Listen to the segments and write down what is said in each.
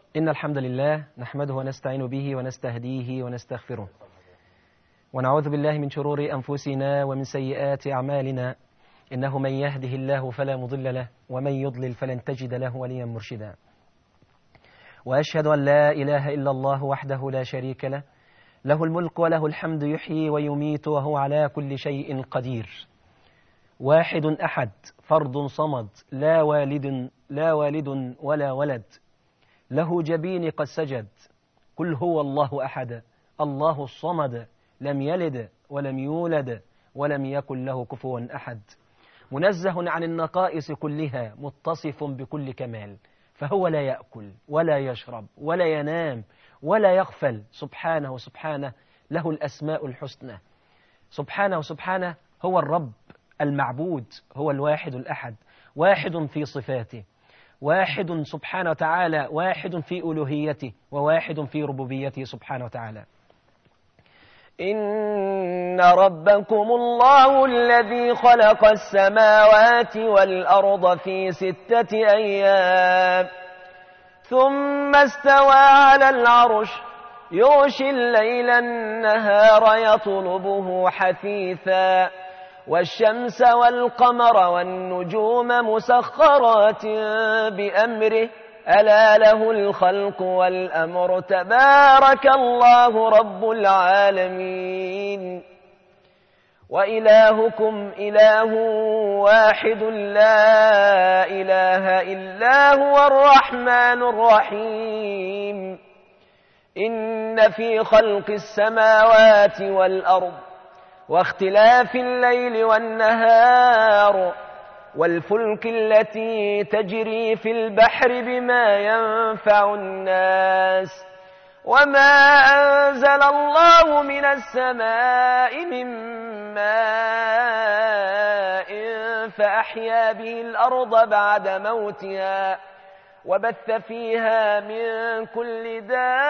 إن الحمد لله نحمده ونستعين به ونستهديه ونستغفره ونعوذ بالله من شرور أنفسنا ومن سيئات أعمالنا إنه من يهده الله فلا مضل له ومن يضلل فلن تجد له وليا مرشدا وأشهد أن لا إله إلا الله وحده لا شريك له له الملك وله الحمد يحيي ويميت وهو على كل شيء قدير واحد أحد فرد صمد لا والد لا والد ولا ولد له جبين قد سجد قل هو الله أحد الله الصمد لم يلد ولم يولد ولم يكن له كفوا أحد منزه عن النقائص كلها متصف بكل كمال فهو لا يأكل ولا يشرب ولا ينام ولا يغفل سبحانه سبحانه له الأسماء الحسنى سبحانه سبحانه هو الرب المعبود هو الواحد الأحد واحد في صفاته واحد سبحانه وتعالى واحد في ألوهيته وواحد في ربوبيته سبحانه وتعالى إن ربكم الله الذي خلق السماوات والأرض في ستة أيام ثم استوى على العرش يغشي الليل النهار يطلبه حثيثا والشمس والقمر والنجوم مسخرات بأمره ألا له الخلق والأمر تبارك الله رب العالمين وإلهكم إله واحد لا إله إلا هو الرحمن الرحيم إن في خلق السماوات والأرض واختلاف الليل والنهار والفلك التي تجري في البحر بما ينفع الناس وما أنزل الله من السماء من ماء فأحيا به الأرض بعد موتها وبث فيها من كل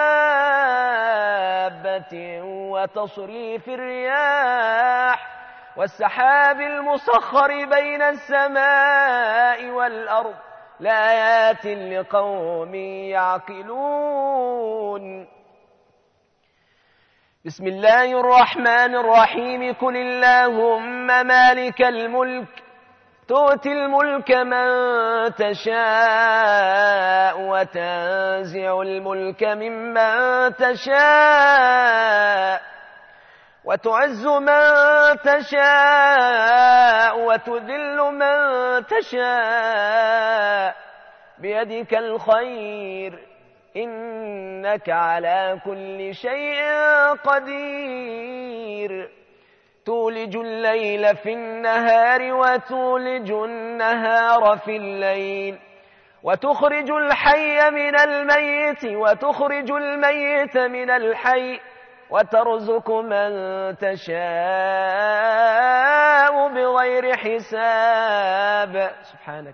دابة وتصريف الرياح والسحاب المسخر بين السماء والأرض لآيات لقوم يعقلون بسم الله الرحمن الرحيم قل اللهم مالك الملك تؤتي الملك من تشاء وتنزع الملك ممن تشاء وتعز من تشاء وتذل من تشاء بيدك الخير إنك على كل شيء قدير تولج الليل في النهار وتولج النهار في الليل وتخرج الحي من الميت وتخرج الميت من الحي وترزق من تشاء بغير حساب سبحانك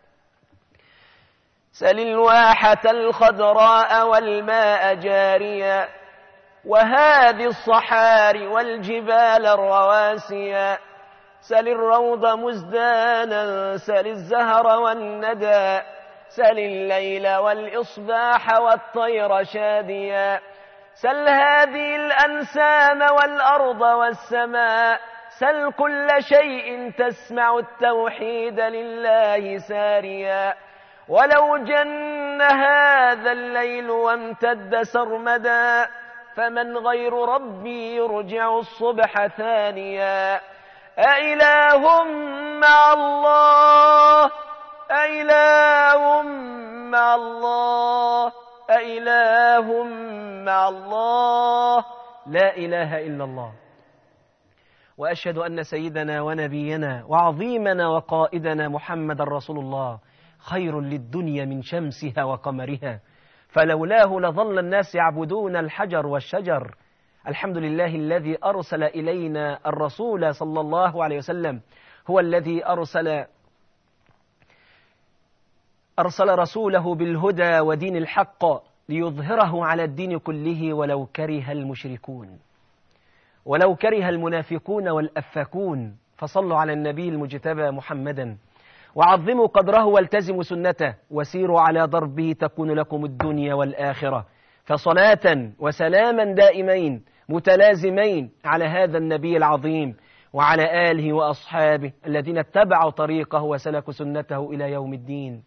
سل الواحة الخضراء والماء جاريا وهذه الصحار والجبال الرواسيا سل الروض مزدانا سل الزهر والندى سل الليل والإصباح والطير شاديا سل هذه الأنسام والأرض والسماء سل كل شيء تسمع التوحيد لله ساريا ولو جن هذا الليل وامتد سرمدا فمن غير ربي يرجع الصبح ثانيا أإله مع الله أإله مع الله أإله مع الله لا إله إلا الله وأشهد أن سيدنا ونبينا وعظيمنا وقائدنا محمد رسول الله خير للدنيا من شمسها وقمرها فلولاه لظل الناس يعبدون الحجر والشجر الحمد لله الذي أرسل إلينا الرسول صلى الله عليه وسلم هو الذي أرسل أرسل رسوله بالهدى ودين الحق ليظهره على الدين كله ولو كره المشركون ولو كره المنافقون والأفاكون فصلوا على النبي المجتبى محمدا وعظموا قدره والتزموا سنته وسيروا على ضربه تكون لكم الدنيا والآخرة فصلاة وسلاما دائمين متلازمين على هذا النبي العظيم وعلى آله وأصحابه الذين اتبعوا طريقه وسلكوا سنته إلى يوم الدين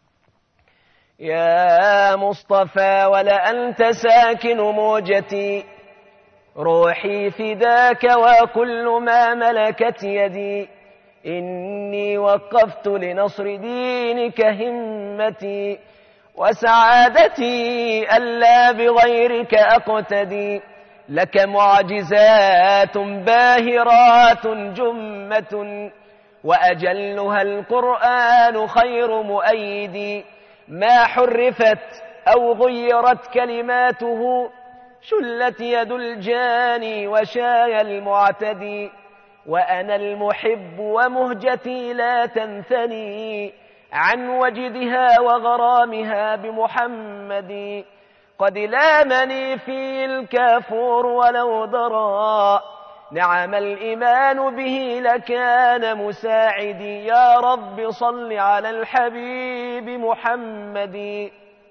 يا مصطفى ولأنت ساكن موجتي روحي فداك وكل ما ملكت يدي إني وقفت لنصر دينك همتي وسعادتي ألا بغيرك أقتدي لك معجزات باهرات جمة وأجلها القرآن خير مؤيد ما حرفت أو غيرت كلماته شلت يد الجاني وشاي المعتدي وأنا المحب ومهجتي لا تنثني عن وجدها وغرامها بمحمد قد لامني في الكافور ولو ضرى نعم الإيمان به لكان مساعدي يا رب صل على الحبيب محمد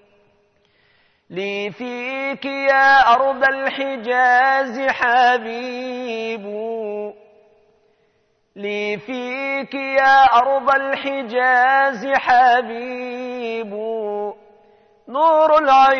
لي فيك يا أرض الحجاز حبيب لي فيك يا أرض الحجاز حبيب نور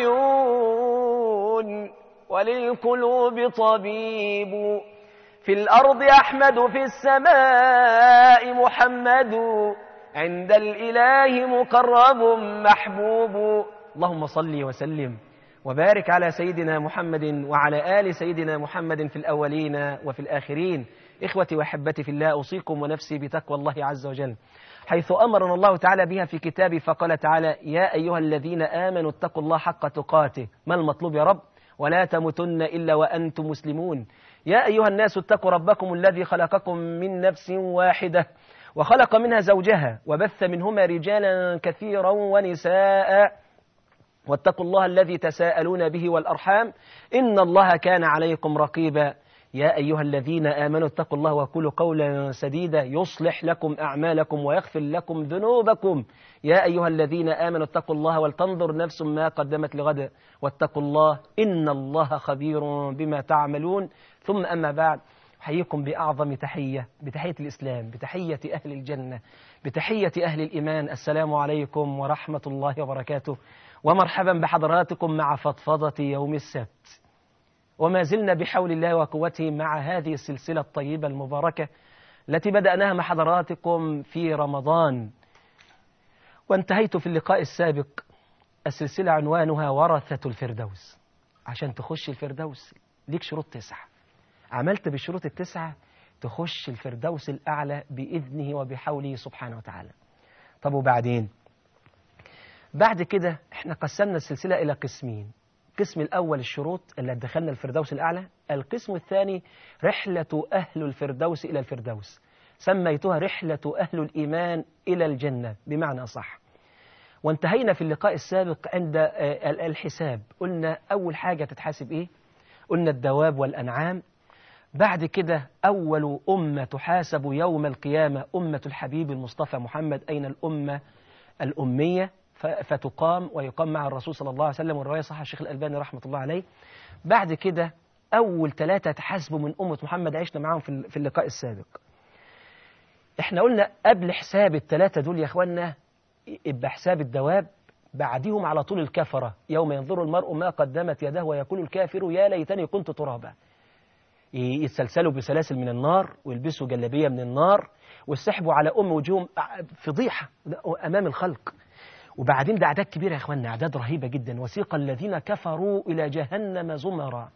العيون وللقلوب طبيب في الأرض أحمد في السماء محمد عند الإله مقرب محبوب اللهم صل وسلم وبارك على سيدنا محمد وعلى آل سيدنا محمد في الأولين وفي الآخرين إخوتي وأحبتي في الله أوصيكم ونفسي بتقوى الله عز وجل حيث أمرنا الله تعالى بها في كتابه فقال تعالى يا أيها الذين آمنوا اتقوا الله حق تقاته ما المطلوب يا رب ولا تموتن إلا وأنتم مسلمون يا أيها الناس اتقوا ربكم الذي خلقكم من نفس واحدة وخلق منها زوجها وبث منهما رجالا كثيرا ونساء واتقوا الله الذي تساءلون به والأرحام إن الله كان عليكم رقيبا يا أيها الذين آمنوا اتقوا الله وقولوا قولا سديدا يصلح لكم أعمالكم ويغفر لكم ذنوبكم يا أيها الذين آمنوا اتقوا الله ولتنظر نفس ما قدمت لغد واتقوا الله إن الله خبير بما تعملون ثم أما بعد أحييكم بأعظم تحية بتحية الإسلام بتحية أهل الجنة بتحية أهل الإيمان السلام عليكم ورحمة الله وبركاته ومرحبا بحضراتكم مع فضفضة يوم السبت وما زلنا بحول الله وقوته مع هذه السلسلة الطيبة المباركة التي بدأناها مع حضراتكم في رمضان وانتهيت في اللقاء السابق السلسلة عنوانها ورثة الفردوس عشان تخش الفردوس ليك شروط تسعة عملت بالشروط التسعة تخش الفردوس الأعلى بإذنه وبحوله سبحانه وتعالى طب وبعدين بعد كده احنا قسمنا السلسلة إلى قسمين القسم الأول الشروط اللي دخلنا الفردوس الأعلى القسم الثاني رحلة أهل الفردوس إلى الفردوس سميتها رحلة أهل الإيمان إلى الجنة بمعنى صح وانتهينا في اللقاء السابق عند الحساب قلنا أول حاجة تتحاسب إيه قلنا الدواب والأنعام بعد كده أول أمة تحاسب يوم القيامة أمة الحبيب المصطفى محمد أين الأمة الأمية فتقام ويقام مع الرسول صلى الله عليه وسلم والرواية صح الشيخ الألباني رحمة الله عليه بعد كده أول ثلاثة تحاسبوا من أمة محمد عشنا معاهم في اللقاء السابق احنا قلنا قبل حساب الثلاثة دول يا اخوانا يبقى حساب الدواب بعدهم على طول الكفرة يوم ينظر المرء ما قدمت يده ويقول الكافر يا ليتني كنت ترابا يتسلسلوا بسلاسل من النار ويلبسوا جلابية من النار ويسحبوا على أم وجوههم فضيحة أمام الخلق وبعدين ده أعداد كبيرة يا إخواننا أعداد رهيبة جدا وسيق الذين كفروا إلى جهنم زمرا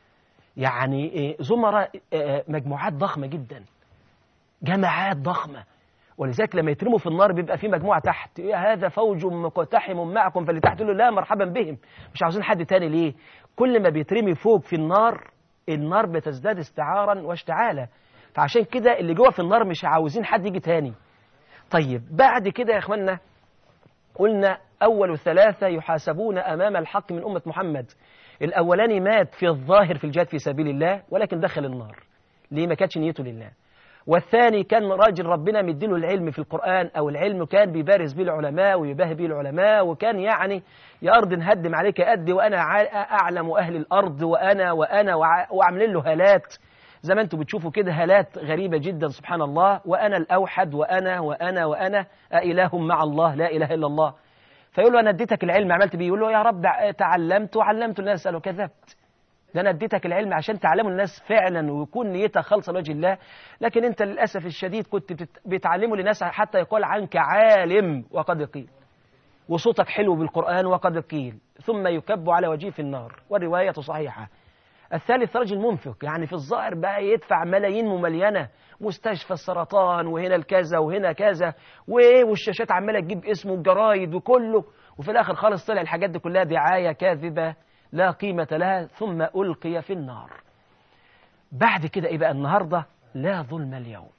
يعني زمرا مجموعات ضخمة جدا جماعات ضخمة ولذلك لما يترموا في النار بيبقى في مجموعة تحت إيه هذا فوج مقتحم معكم فاللي تحت له لا مرحبا بهم مش عاوزين حد تاني ليه كل ما بيترمي فوق في النار النار بتزداد استعارا واشتعالا فعشان كده اللي جوه في النار مش عاوزين حد يجي تاني طيب بعد كده يا اخوانا قلنا أول ثلاثة يحاسبون أمام الحق من أمة محمد الأولاني مات في الظاهر في الجهاد في سبيل الله ولكن دخل النار ليه ما كانتش نيته لله والثاني كان راجل ربنا مديله العلم في القرآن أو العلم كان بيبارز به العلماء ويباهي به العلماء وكان يعني يا أرض نهدم عليك أدي وأنا أعلم أهل الأرض وأنا وأنا وعاملين له هالات زي ما انتم بتشوفوا كده هالات غريبة جدا سبحان الله وأنا الأوحد وأنا وأنا وأنا أإله مع الله لا إله إلا الله فيقول له أنا اديتك العلم عملت بيه يقول له يا رب تعلمت وعلمت الناس قالوا كذبت ده انا اديتك العلم عشان تعلموا الناس فعلا ويكون نيتها خالصه لوجه الله لكن انت للاسف الشديد كنت بتعلمه للناس حتى يقال عنك عالم وقد قيل وصوتك حلو بالقران وقد قيل ثم يكب على وجهه في النار والروايه صحيحه الثالث رجل منفق يعني في الظاهر بقى يدفع ملايين مملينه مستشفى السرطان وهنا الكذا وهنا كذا والشاشات عماله تجيب اسمه الجرايد وكله وفي الاخر خالص طلع الحاجات دي كلها دعايه كاذبه لا قيمة لها ثم ألقي في النار بعد كده إيه بقى النهاردة لا ظلم اليوم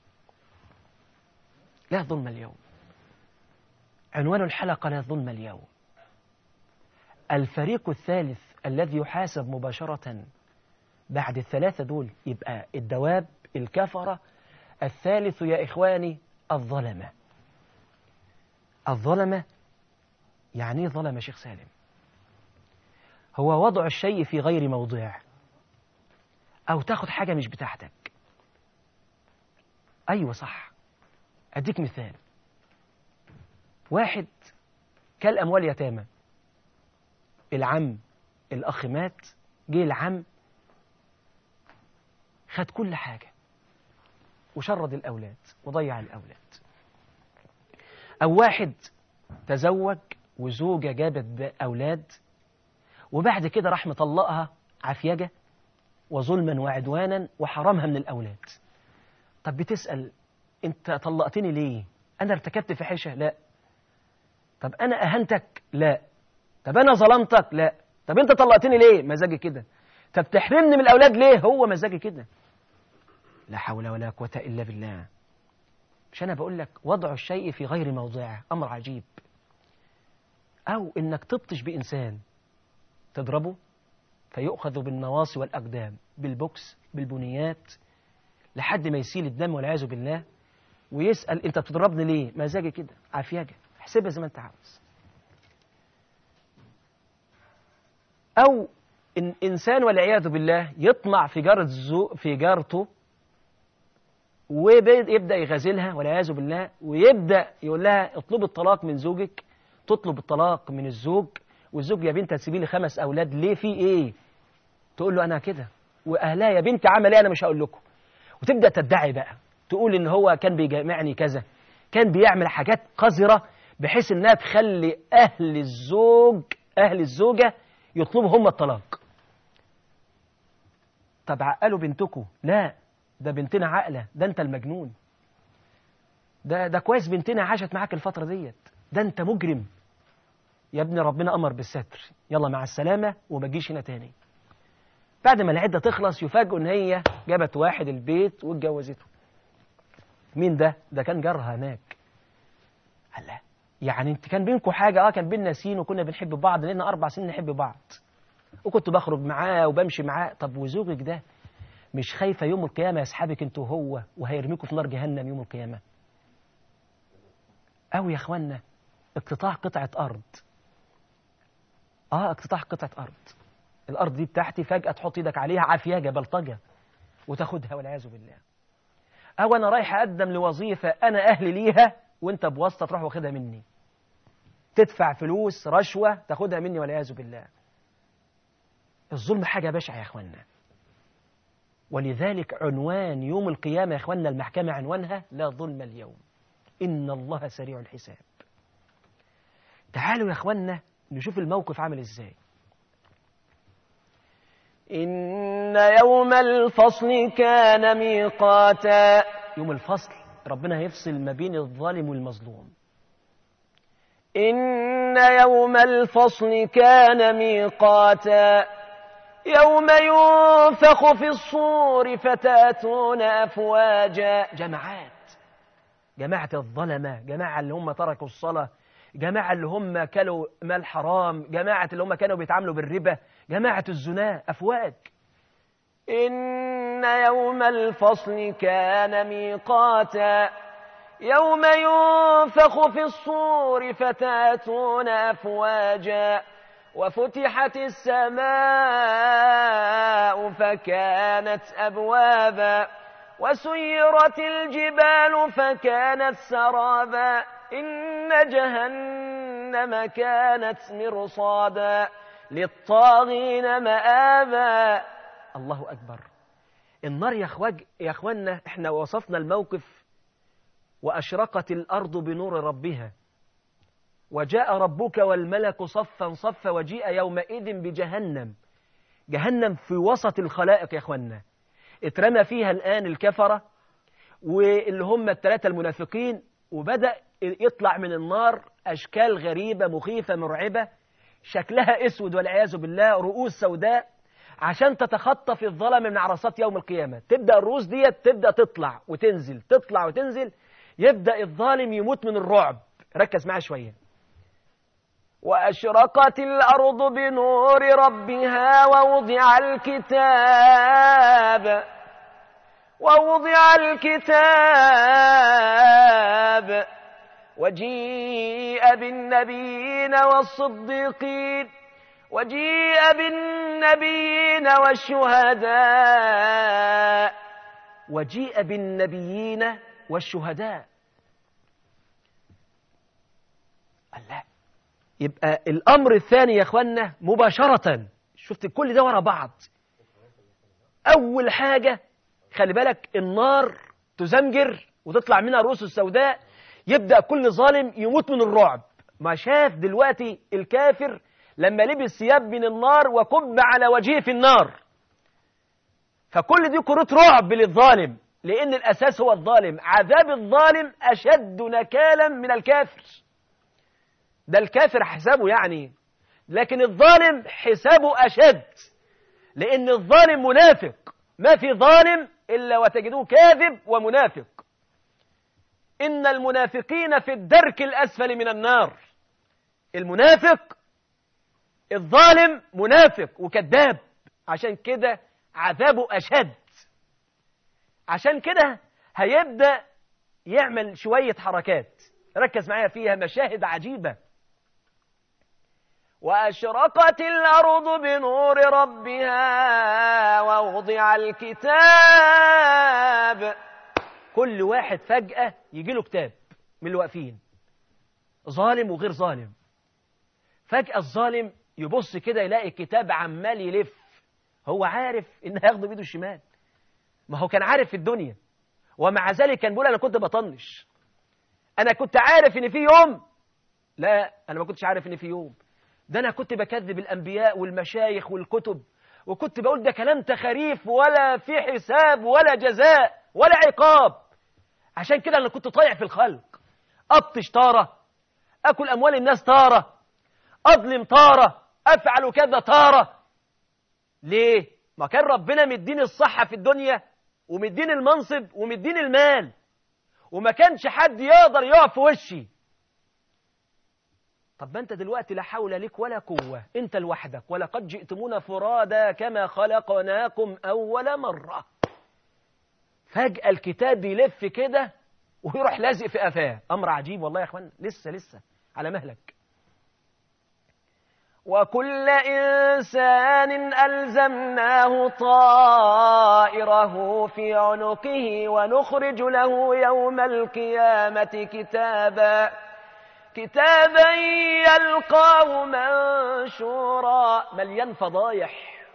لا ظلم اليوم عنوان الحلقة لا ظلم اليوم الفريق الثالث الذي يحاسب مباشرة بعد الثلاثة دول يبقى الدواب الكفرة الثالث يا إخواني الظلمة الظلمة يعني ايه ظلمة شيخ سالم هو وضع الشيء في غير موضعه أو تاخد حاجة مش بتاعتك أيوة صح أديك مثال واحد كل أموال يتامى العم الأخ مات جه العم خد كل حاجة وشرد الأولاد وضيع الأولاد أو واحد تزوج وزوجة جابت أولاد وبعد كده راح مطلقها عفيجة وظلما وعدوانا وحرمها من الأولاد طب بتسأل أنت طلقتني ليه أنا ارتكبت فحشة لا طب أنا أهنتك لا طب أنا ظلمتك لا طب أنت طلقتني ليه مزاجي كده طب تحرمني من الأولاد ليه هو مزاجي كده لا حول ولا قوة إلا بالله مش أنا بقول لك وضع الشيء في غير موضعه أمر عجيب أو إنك تبطش بإنسان تضربه فيؤخذ بالنواصي والأقدام بالبوكس بالبنيات لحد ما يسيل الدم والعياذ بالله ويسأل أنت بتضربني ليه مزاجي كده عافياجة احسبها زي ما أنت عاوز أو إن إنسان والعياذ بالله يطمع في جارة زو في جارته ويبدأ يغازلها والعياذ بالله ويبدأ يقول لها اطلب الطلاق من زوجك تطلب الطلاق من الزوج والزوج يا بنت هتسيبي لي خمس اولاد ليه في ايه تقول له انا كده واهلها يا بنت عمل ايه انا مش هقول لكم وتبدا تدعي بقى تقول ان هو كان بيجامعني كذا كان بيعمل حاجات قذره بحيث انها تخلي اهل الزوج اهل الزوجه يطلبوا هم الطلاق طب عقلوا بنتكم لا ده بنتنا عاقله ده انت المجنون ده ده كويس بنتنا عاشت معاك الفتره ديت ده انت مجرم يا ابني ربنا أمر بالستر يلا مع السلامة وما تجيش هنا تاني بعد ما العدة تخلص يفاجئوا إن هي جابت واحد البيت واتجوزته مين ده؟ ده كان جارها هناك الله يعني انت كان بينكم حاجة اه كان بينا سين وكنا بنحب بعض لأن أربع سنين نحب بعض وكنت بخرج معاه وبمشي معاه طب وزوجك ده مش خايفة يوم القيامة يسحبك انت وهو وهيرميكوا في نار جهنم يوم القيامة أو يا اخوانا اقتطاع قطعة أرض اه اقتطاع قطعة أرض الأرض دي بتاعتي فجأة تحط إيدك عليها عافية بلطجة وتاخدها والعياذ بالله أو أنا رايح أقدم لوظيفة أنا أهلي ليها وأنت بواسطة تروح واخدها مني تدفع فلوس رشوة تاخدها مني والعياذ بالله الظلم حاجة بشعة يا أخوانا ولذلك عنوان يوم القيامة يا أخوانا المحكمة عنوانها لا ظلم اليوم إن الله سريع الحساب تعالوا يا أخوانا نشوف الموقف عامل ازاي إن يوم الفصل كان ميقاتا يوم الفصل ربنا هيفصل ما بين الظالم والمظلوم إن يوم الفصل كان ميقاتا يوم ينفخ في الصور فتاتون أفواجا جماعات جماعة الظلمة جماعة اللي هم تركوا الصلاة جماعة اللي هم كلوا مال حرام جماعة اللي هم كانوا بيتعاملوا بالربا جماعة الزنا أفواج إن يوم الفصل كان ميقاتا يوم ينفخ في الصور فتاتون أفواجا وفتحت السماء فكانت أبوابا وسيرت الجبال فكانت سرابا إن جهنم كانت مرصادا للطاغين مآبا الله أكبر النار يا أخواج يا أخوانا إحنا وصفنا الموقف وأشرقت الأرض بنور ربها وجاء ربك والملك صفا صفا وجيء يومئذ بجهنم جهنم في وسط الخلائق يا أخوانا اترمى فيها الآن الكفرة واللي هم الثلاثة المنافقين وبدأ يطلع من النار أشكال غريبة مخيفة مرعبة شكلها اسود والعياذ بالله رؤوس سوداء عشان تتخطف الظلم من عرصات يوم القيامة تبدأ الرؤوس ديت تبدأ تطلع وتنزل تطلع وتنزل يبدأ الظالم يموت من الرعب ركز معايا شوية وأشرقت الأرض بنور ربها ووضع الكتاب ووضع الكتاب وجيء بالنبيين والصديقين وجيء بالنبيين والشهداء وجيء بالنبيين والشهداء الله يبقى الأمر الثاني يا أخوانا مباشرة شفت كل ده ورا بعض أول حاجة خلي بالك النار تزمجر وتطلع منها رؤوس السوداء يبدأ كل ظالم يموت من الرعب ما شاف دلوقتي الكافر لما لبس ثياب من النار وكب على وجهه في النار فكل دي كروت رعب للظالم لأن الأساس هو الظالم عذاب الظالم أشد نكالا من الكافر ده الكافر حسابه يعني لكن الظالم حسابه أشد لأن الظالم منافق ما في ظالم إلا وتجدوه كاذب ومنافق إن المنافقين في الدرك الأسفل من النار المنافق الظالم منافق وكذاب عشان كده عذابه أشد عشان كده هيبدأ يعمل شوية حركات ركز معايا فيها مشاهد عجيبة وأشرقت الأرض بنور ربها ووضع الكتاب كل واحد فجأة يجي له كتاب من اللي واقفين ظالم وغير ظالم فجأة الظالم يبص كده يلاقي الكتاب عمال يلف هو عارف ان هياخده بايده الشمال ما هو كان عارف في الدنيا ومع ذلك كان بيقول انا كنت بطنش انا كنت عارف ان في يوم لا انا ما كنتش عارف ان في يوم ده انا كنت بكذب الانبياء والمشايخ والكتب وكنت بقول ده كلام تخاريف ولا في حساب ولا جزاء ولا عقاب عشان كده انا كنت طايع في الخلق ابطش طاره اكل اموال الناس طاره اظلم طاره افعل كذا طاره ليه ما كان ربنا مديني الصحه في الدنيا ومديني المنصب ومديني المال وما كانش حد يقدر يقف في وشي طب ما انت دلوقتي لا حول لك ولا قوة انت لوحدك ولقد جئتمونا فرادا كما خلقناكم أول مرة فجأة الكتاب يلف كده ويروح لازق في قفاه أمر عجيب والله يا أخوان لسه لسه على مهلك وكل إنسان ألزمناه طائره في عنقه ونخرج له يوم القيامة كتابا كتابا يلقاه منشورا مليان فضايح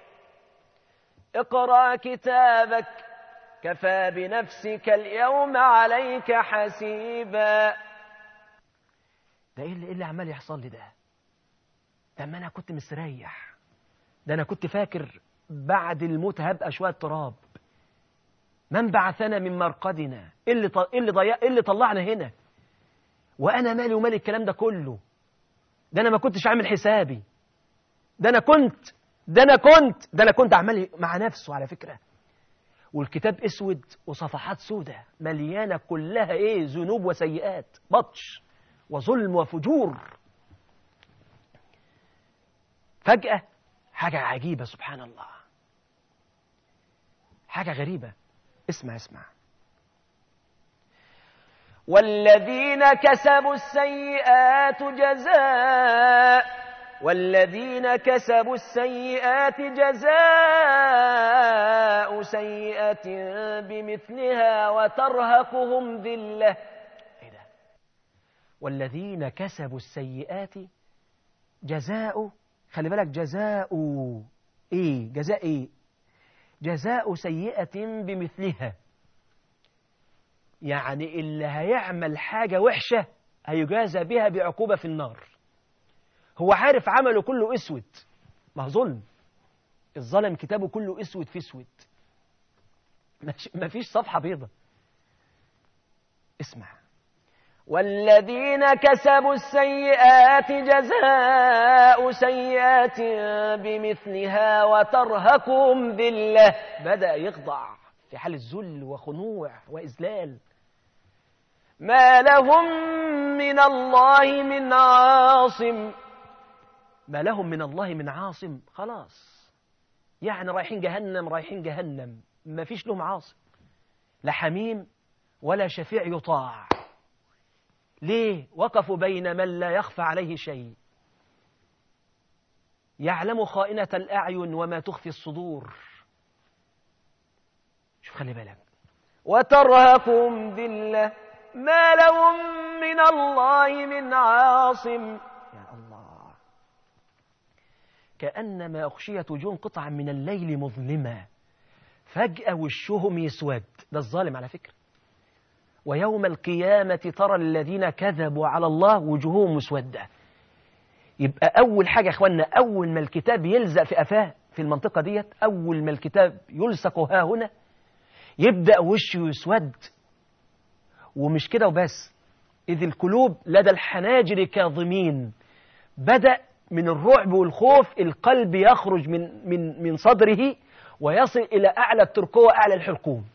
اقرأ كتابك كفى بنفسك اليوم عليك حسيبا ده ايه اللي, إيه اللي عمال يحصل لي ده ده ما انا كنت مستريح ده انا كنت فاكر بعد الموت هبقى شويه تراب من بعثنا من مرقدنا ايه اللي ط... إيه اللي ضيع إيه اللي طلعنا هنا وانا مالي ومال الكلام ده كله ده انا ما كنتش عامل حسابي ده انا كنت ده انا كنت ده انا كنت عمال مع نفسه على فكره والكتاب اسود وصفحات سودة مليانه كلها ايه ذنوب وسيئات بطش وظلم وفجور فجأة حاجة عجيبة سبحان الله حاجة غريبة اسمع اسمع والذين كسبوا السيئات جزاء والذين كسبوا السيئات جزاء سيئة بمثلها وترهقهم ذلة ايه ده والذين كسبوا السيئات جزاء خلي بالك جزاء ايه جزاء ايه جزاء سيئة بمثلها يعني اللي هيعمل حاجة وحشة هيجازى بها بعقوبة في النار هو عارف عمله كله اسود ما هو ظلم الظلم كتابه كله اسود في اسود ما فيش صفحة بيضة اسمع والذين كسبوا السيئات جزاء سيئات بمثلها وترهقهم ذلة بدأ يخضع في حال الذل وخنوع وإذلال ما لهم من الله من عاصم ما لهم من الله من عاصم خلاص يعني رايحين جهنم رايحين جهنم ما فيش لهم عاصم لا حميم ولا شفيع يطاع ليه وقفوا بين من لا يخفى عليه شيء يعلم خائنة الأعين وما تخفي الصدور شوف خلي بالك وترهقهم ذلة ما لهم من الله من عاصم يا الله كأنما أغشيت وجوه قطعا من الليل مظلمة فجأة وشهم يسود ده الظالم على فكرة ويوم القيامة ترى الذين كذبوا على الله وجوههم مسودة يبقى أول حاجة يا إخوانا أول ما الكتاب يلزق في أفاه في المنطقة ديت أول ما الكتاب يلصق ها هنا يبدأ وشه يسود ومش كده وبس إذ القلوب لدى الحناجر كاظمين بدأ من الرعب والخوف القلب يخرج من من من صدره ويصل إلى أعلى الترقوة وأعلى الحلقوم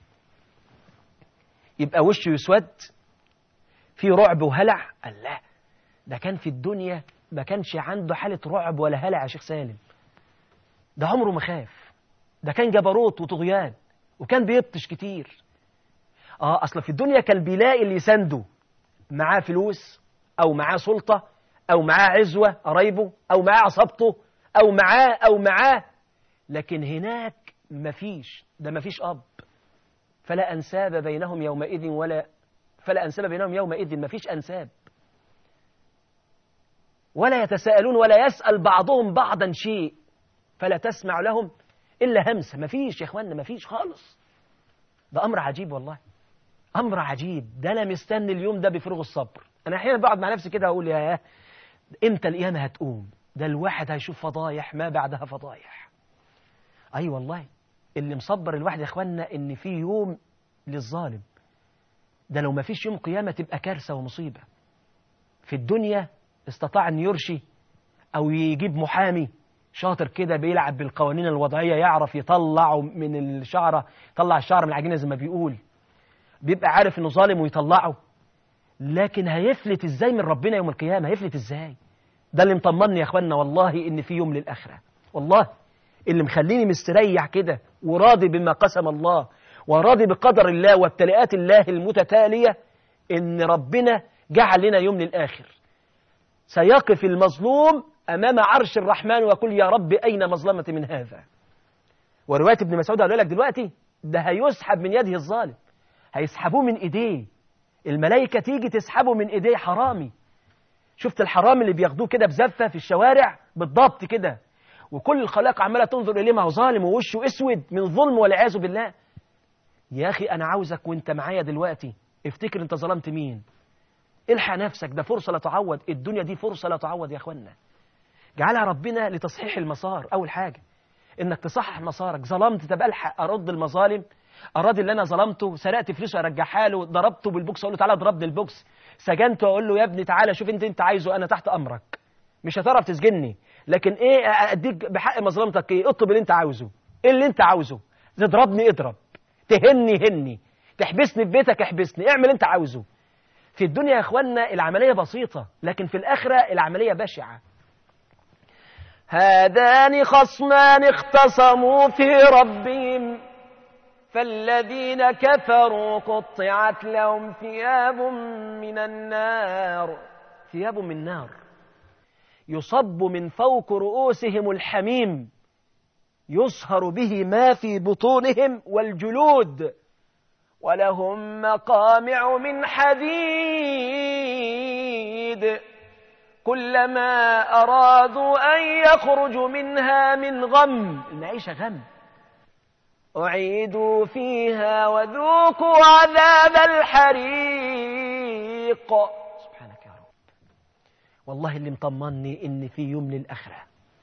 يبقى وشه يسود في رعب وهلع الله ده كان في الدنيا ما كانش عنده حالة رعب ولا هلع يا شيخ سالم ده عمره ما خاف ده كان جبروت وطغيان وكان بيبطش كتير اه اصل في الدنيا كان بيلاقي اللي يسنده معاه فلوس او معاه سلطة او معاه عزوة قرايبه او معاه عصابته او معاه او معاه لكن هناك مفيش ده مفيش اب فلا أنساب بينهم يومئذ ولا فلا أنساب بينهم يومئذ ما فيش أنساب ولا يتساءلون ولا يسأل بعضهم بعضا شيء فلا تسمع لهم إلا همسة ما فيش يا إخواننا ما فيش خالص ده أمر عجيب والله أمر عجيب ده أنا مستني اليوم ده بفروغ الصبر أنا أحيانا بقعد مع نفسي كده أقول يا إمتى القيامة هتقوم ده الواحد هيشوف فضايح ما بعدها فضايح أي أيوة والله اللي مصبر الواحد يا اخوانا ان في يوم للظالم ده لو ما فيش يوم قيامة تبقى كارثة ومصيبة في الدنيا استطاع ان يرشي او يجيب محامي شاطر كده بيلعب بالقوانين الوضعية يعرف يطلعه من الشعرة يطلع الشعر من العجينة زي ما بيقول بيبقى عارف انه ظالم ويطلعه لكن هيفلت ازاي من ربنا يوم القيامة هيفلت ازاي ده اللي مطمني يا اخوانا والله ان في يوم للآخرة والله اللي مخليني مستريح كده وراضي بما قسم الله وراضي بقدر الله وابتلاءات الله المتتالية إن ربنا جعل لنا يوم للآخر سيقف المظلوم أمام عرش الرحمن ويقول يا رب أين مظلمة من هذا ورواية ابن مسعود قال لك دلوقتي ده هيسحب من يده الظالم هيسحبوه من إيديه الملائكة تيجي تسحبه من إيديه حرامي شفت الحرام اللي بياخدوه كده بزفة في الشوارع بالضبط كده وكل الخلائق عماله تنظر اليه ما هو ظالم ووشه اسود من ظلم والعياذ بالله يا اخي انا عاوزك وانت معايا دلوقتي افتكر انت ظلمت مين الحق نفسك ده فرصه لا تعوض الدنيا دي فرصه لا تعوض يا اخوانا جعلها ربنا لتصحيح المسار اول حاجه انك تصحح مسارك ظلمت طب الحق ارد المظالم اراد اللي انا ظلمته سرقت فلوسه ارجعها له ضربته بالبوكس اقول له تعالى اضربني البوكس سجنته اقول له يا ابني تعالى شوف انت انت عايزه انا تحت امرك مش هتعرف تسجني لكن ايه اديك بحق مظلمتك ايه اطلب اللي انت عاوزه ايه اللي انت عاوزه تضربني اضرب تهني هني تحبسني في بيتك احبسني اعمل اللي انت عاوزه في الدنيا يا اخوانا العمليه بسيطه لكن في الاخره العمليه بشعه هذان خصمان اختصموا في ربهم فالذين كفروا قطعت لهم ثياب من النار ثياب من نار يصب من فوق رؤوسهم الحميم يصهر به ما في بطونهم والجلود ولهم مقامع من حديد كلما أرادوا أن يخرجوا منها من غم المعيشة غم أعيدوا فيها وذوقوا عذاب الحريق سبحانك يا رب والله اللي مطمني إن في يوم للآخرة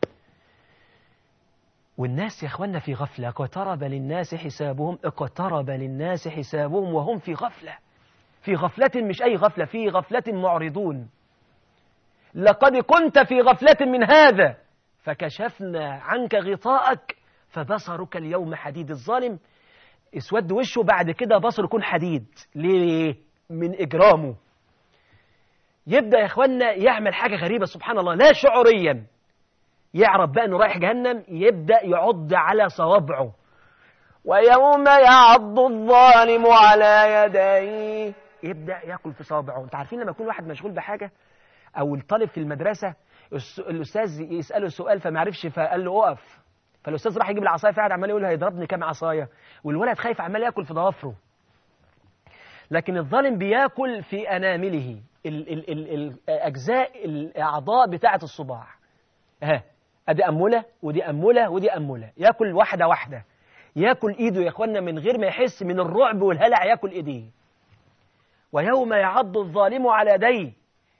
والناس يا اخوانا في غفلة اقترب للناس حسابهم اقترب للناس حسابهم وهم في غفلة في غفلة مش أي غفلة في غفلة معرضون لقد كنت في غفلة من هذا فكشفنا عنك غطاءك فبصرك اليوم حديد الظالم اسود وشه بعد كده بصره يكون حديد ليه من إجرامه يبدأ يا اخوانا يعمل حاجة غريبة سبحان الله لا شعوريا يعرف بقى انه رايح جهنم يبدأ يعض على صوابعه ويوم يعض الظالم على يديه يبدأ ياكل في صوابعه انت عارفين لما يكون واحد مشغول بحاجة او الطالب في المدرسة الس- الاستاذ يسأله سؤال فما عرفش فقال له اقف فالاستاذ راح يجيب العصايه فقعد عمال يقول هيضربني كام عصايه والولد خايف عمال ياكل في ضوافره لكن الظالم بياكل في انامله ال ال ال الاجزاء الاعضاء بتاعه الصباع ها ادي اموله ودي اموله ودي اموله ياكل واحده واحده ياكل ايده يا اخوانا من غير ما يحس من الرعب والهلع ياكل ايديه ويوم يعض الظالم على يديه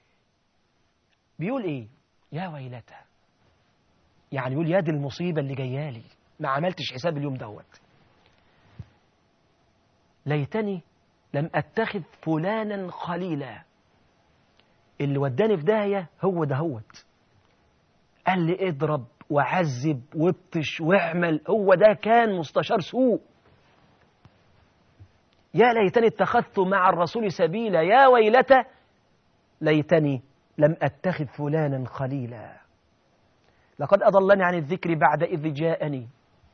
بيقول ايه يا ويلتى يعني يقول يا دي المصيبه اللي جايه لي ما عملتش حساب اليوم دوت ليتني لم اتخذ فلانا خليلا اللي وداني في داهيه هو دهوت قال لي اضرب وعذب وابطش واعمل هو ده كان مستشار سوء يا ليتني اتخذت مع الرسول سبيلا يا ويلتى ليتني لم اتخذ فلانا خليلا لقد اضلني عن الذكر بعد اذ جاءني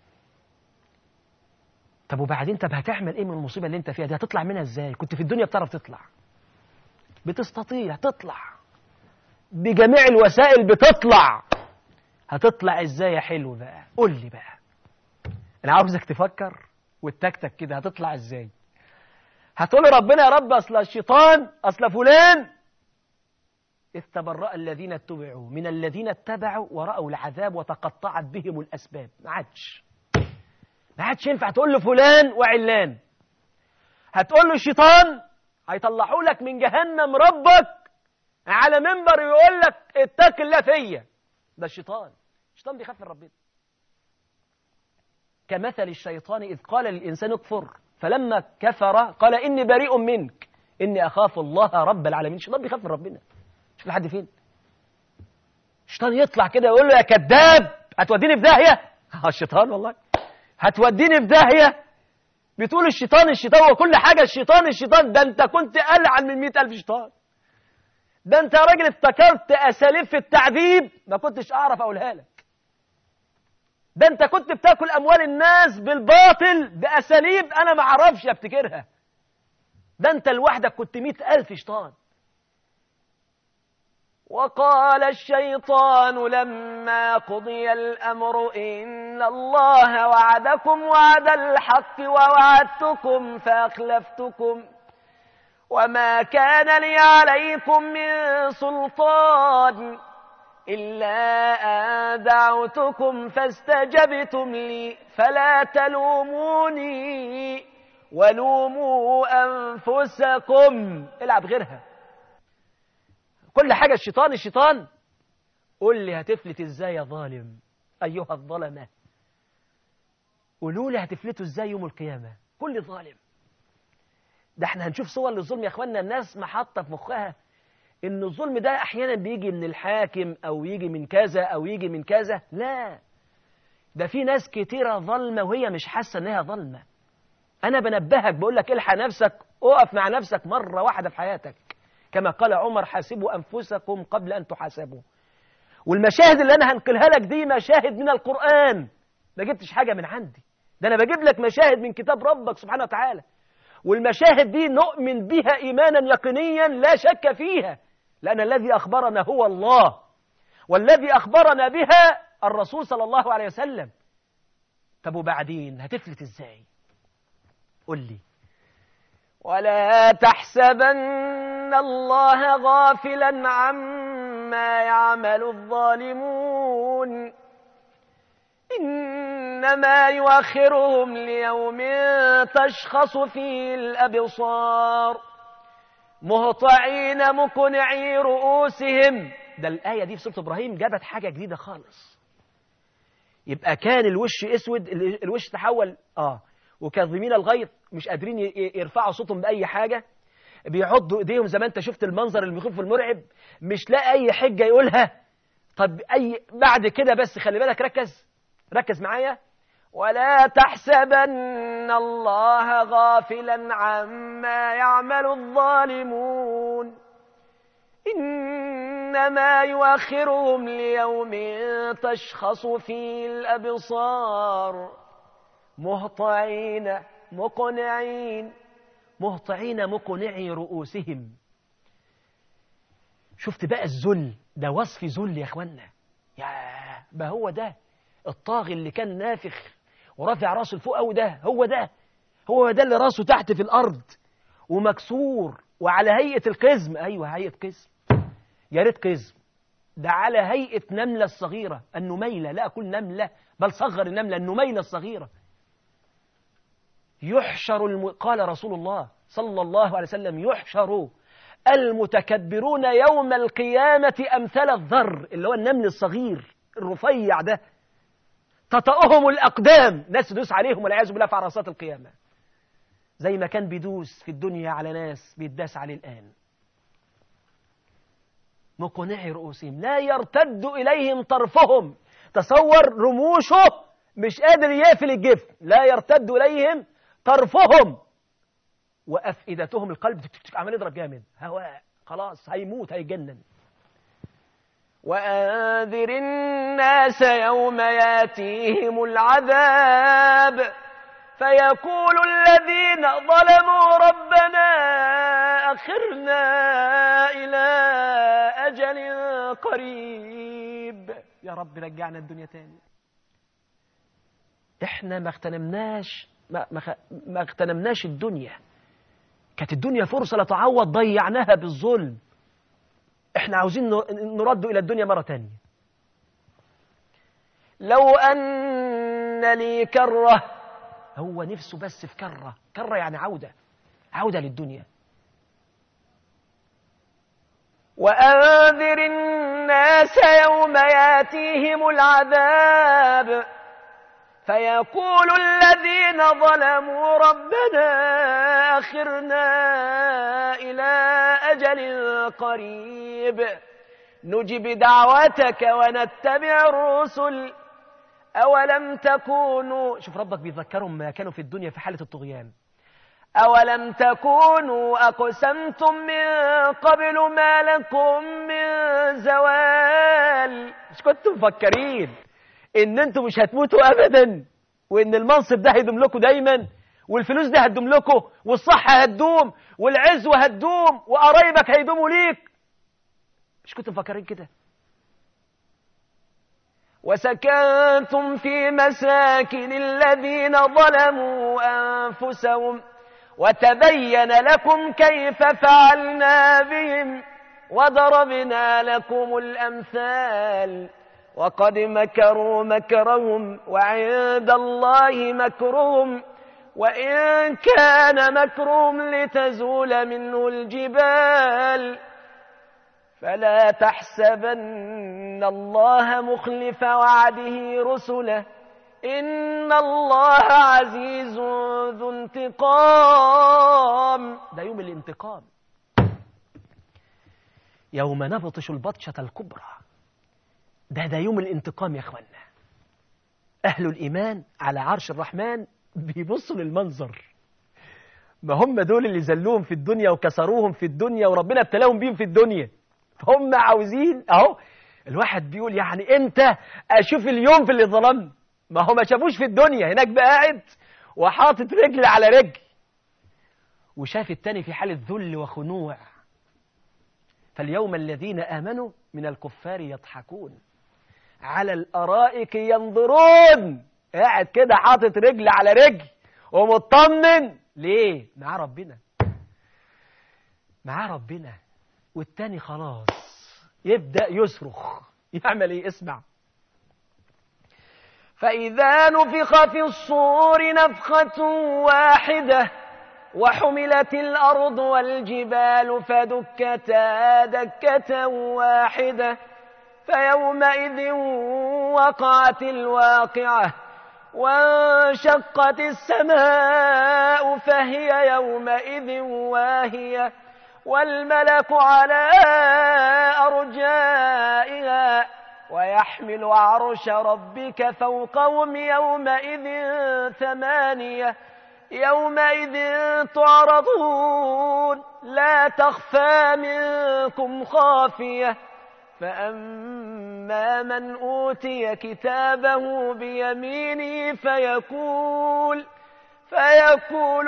طب وبعدين طب هتعمل ايه من المصيبه اللي انت فيها دي هتطلع منها ازاي كنت في الدنيا بتعرف تطلع بتستطيع تطلع بجميع الوسائل بتطلع هتطلع ازاي يا حلو بقى قول لي بقى انا عاوزك تفكر وتكتك كده هتطلع ازاي هتقول ربنا يا رب اصل الشيطان اصل فلان إذ تبرأ الذين اتبعوا من الذين اتبعوا ورأوا العذاب وتقطعت بهم الأسباب ما عادش ما عادش ينفع تقول له فلان وعلان هتقول له الشيطان هيطلعوا لك من جهنم ربك على منبر يقول لك اتق الله فيا ده الشيطان الشيطان بيخاف من ربنا كمثل الشيطان إذ قال للإنسان اكفر فلما كفر قال إني بريء منك إني أخاف الله رب العالمين الشيطان بيخاف من ربنا شوف لحد فين الشيطان يطلع كده يقول له يا كذاب هتوديني في داهية اه الشيطان والله هتوديني في داهية بتقول الشيطان الشيطان وكل حاجة الشيطان الشيطان ده انت كنت ألعن من مئة ألف شيطان ده انت يا راجل افتكرت أساليب في التعذيب ما كنتش أعرف أقولها لك ده انت كنت بتاكل أموال الناس بالباطل بأساليب أنا ما أعرفش أفتكرها ده انت لوحدك كنت مئة ألف شيطان وقال الشيطان لما قضي الأمر إن الله وعدكم وعد الحق ووعدتكم فأخلفتكم وما كان لي عليكم من سلطان إلا أن دعوتكم فاستجبتم لي فلا تلوموني ولوموا أنفسكم العب غيرها كل حاجة الشيطان الشيطان قول لي هتفلت ازاي يا ظالم أيها الظلمة قولوا لي هتفلتوا ازاي يوم القيامة كل ظالم ده احنا هنشوف صور للظلم يا اخوانا الناس محطة في مخها ان الظلم ده احيانا بيجي من الحاكم او يجي من كذا او يجي من كذا لا ده في ناس كتيرة ظلمة وهي مش حاسة انها ظلمة انا بنبهك بقول لك الحق نفسك اقف مع نفسك مرة واحدة في حياتك كما قال عمر حاسبوا أنفسكم قبل أن تحاسبوا والمشاهد اللي أنا هنقلها لك دي مشاهد من القرآن ما جبتش حاجة من عندي ده أنا بجيب لك مشاهد من كتاب ربك سبحانه وتعالى والمشاهد دي نؤمن بها إيمانا يقينيا لا شك فيها لأن الذي أخبرنا هو الله والذي أخبرنا بها الرسول صلى الله عليه وسلم طب وبعدين هتفلت ازاي قل لي ولا تحسبن الله غافلا عما يعمل الظالمون إنما يؤخرهم ليوم تشخص فيه الأبصار مهطعين مقنعي رؤوسهم ده الآية دي في سورة إبراهيم جابت حاجة جديدة خالص يبقى كان الوش اسود الوش تحول اه وكاظمين الغيظ مش قادرين يرفعوا صوتهم باي حاجه بيعضوا ايديهم زي ما انت شفت المنظر المخيف والمرعب مش لاقي اي حجه يقولها طب اي بعد كده بس خلي بالك ركز ركز معايا ولا تحسبن الله غافلا عما يعمل الظالمون إنما يؤخرهم ليوم تشخص فيه الأبصار مهطعين مقنعين مهطعين مقنعي رؤوسهم شفت بقى الذل ده وصف ذل يا اخوانا يا ما هو ده الطاغي اللي كان نافخ ورافع راسه لفوق قوي ده هو ده هو ده اللي راسه تحت في الارض ومكسور وعلى هيئه القزم ايوه هيئه قزم يا ريت قزم ده على هيئة نملة الصغيرة النميلة لا أقول نملة بل صغر النملة النميلة الصغيرة يحشر الم... قال رسول الله صلى الله عليه وسلم يحشر المتكبرون يوم القيامة أمثال الذر اللي هو النمل الصغير الرفيع ده تطأهم الأقدام ناس تدوس عليهم والعياذ بالله في عرصات القيامة زي ما كان بيدوس في الدنيا على ناس بيداس عليه الآن مقنعي رؤوسهم لا يرتد إليهم طرفهم تصور رموشه مش قادر يقفل الجفن لا يرتد إليهم طرفهم وأفئدتهم القلب عمال يضرب جامد هواء خلاص هيموت هيجنن وأنذر الناس يوم ياتيهم العذاب فيقول الذين ظلموا ربنا أخرنا إلى أجل قريب يا رب رجعنا الدنيا تاني احنا ما اغتنمناش ما, ما, ما اغتنمناش الدنيا كانت الدنيا فرصة لتعوض ضيعناها بالظلم احنا عاوزين نرد إلى الدنيا مرة تانية لو أن لي كرة هو نفسه بس في كرة كرة يعني عودة عودة للدنيا وأنذر الناس يوم ياتيهم العذاب فيقول الذين ظلموا ربنا أخرنا إلى أجل قريب نجب دعوتك ونتبع الرسل أولم تكونوا شوف ربك بيذكرهم ما كانوا في الدنيا في حالة الطغيان أولم تكونوا أقسمتم من قبل ما لكم من زوال مش كنتم مفكرين إن أنتم مش هتموتوا أبدا وإن المنصب ده هيدوم لكم دايما والفلوس ده هتدوم لكم والصحة هتدوم والعزوة هتدوم وقرايبك هيدوموا ليك مش كنتم مفكرين كده وسكنتم في مساكن الذين ظلموا أنفسهم وتبين لكم كيف فعلنا بهم وضربنا لكم الأمثال وقد مكروا مكرهم وعند الله مكرهم وإن كان مكرهم لتزول منه الجبال فلا تحسبن الله مخلف وعده رسله إن الله عزيز ذو انتقام ده يوم الانتقام يوم نبطش البطشة الكبرى ده ده يوم الانتقام يا اخوانا أهل الإيمان على عرش الرحمن بيبصوا للمنظر ما هم دول اللي زلوهم في الدنيا وكسروهم في الدنيا وربنا ابتلاهم بيهم في الدنيا فهم عاوزين اهو الواحد بيقول يعني امتى اشوف اليوم في اللي ظلمت ما هو ما شافوش في الدنيا هناك بقى قاعد وحاطط رجل على رجل وشاف التاني في حالة ذل وخنوع فاليوم الذين آمنوا من الكفار يضحكون على الأرائك ينظرون قاعد كده حاطط رجل على رجل ومطمن ليه مع ربنا مع ربنا والتاني خلاص يبدأ يصرخ يعمل ايه اسمع فإذا نفخ في الصور نفخة واحدة وحملت الأرض والجبال فدكتا دكة واحدة فيومئذ وقعت الواقعة وانشقت السماء فهي يومئذ واهية والملك على أرجائها ويحمل عرش ربك فوقهم يومئذ ثمانية يومئذ تعرضون لا تخفى منكم خافية فأما من أوتي كتابه بيمينه فيقول فيقول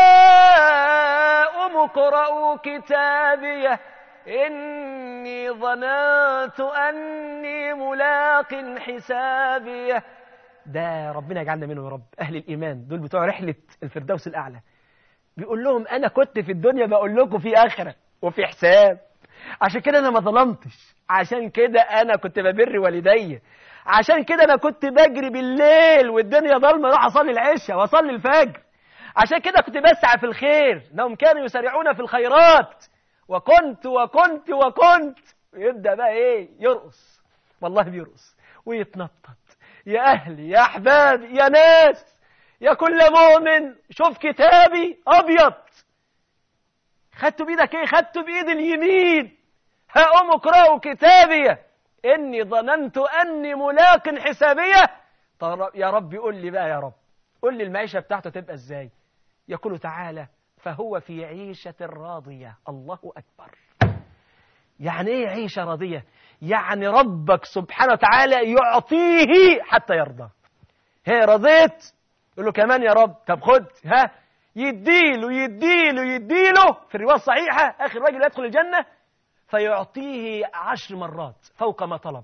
هاؤم اقرءوا كتابيه إني ظننت أني ملاق حسابيه ده ربنا يجعلنا منهم يا رب أهل الإيمان دول بتوع رحلة الفردوس الأعلى بيقول لهم أنا كنت في الدنيا بقول لكم في آخرة وفي حساب عشان كده أنا ما ظلمتش عشان كده أنا كنت ببر والدي عشان كده أنا كنت بجري بالليل والدنيا ضلمة أروح أصلي العشاء وأصلي الفجر عشان كده كنت بسعى في الخير إنهم كانوا يسارعون في الخيرات وكنت وكنت وكنت يبدأ بقى إيه يرقص والله بيرقص ويتنطط يا أهلي يا أحبابي يا ناس يا كل مؤمن شوف كتابي أبيض خدته بإيدك إيه خدته بإيد اليمين هقوم اقرأوا كتابي إني ظننت أني ملاق حسابية طب يا رب قول لي بقى يا رب قول لي المعيشة بتاعته تبقى إزاي يقول تعالى فهو في عيشة راضية الله أكبر يعني إيه عيشة راضية يعني ربك سبحانه وتعالى يعطيه حتى يرضى هي رضيت يقول له كمان يا رب طب خد ها يديله يديله يديله في الرواية الصحيحة آخر راجل يدخل الجنة فيعطيه عشر مرات فوق ما طلب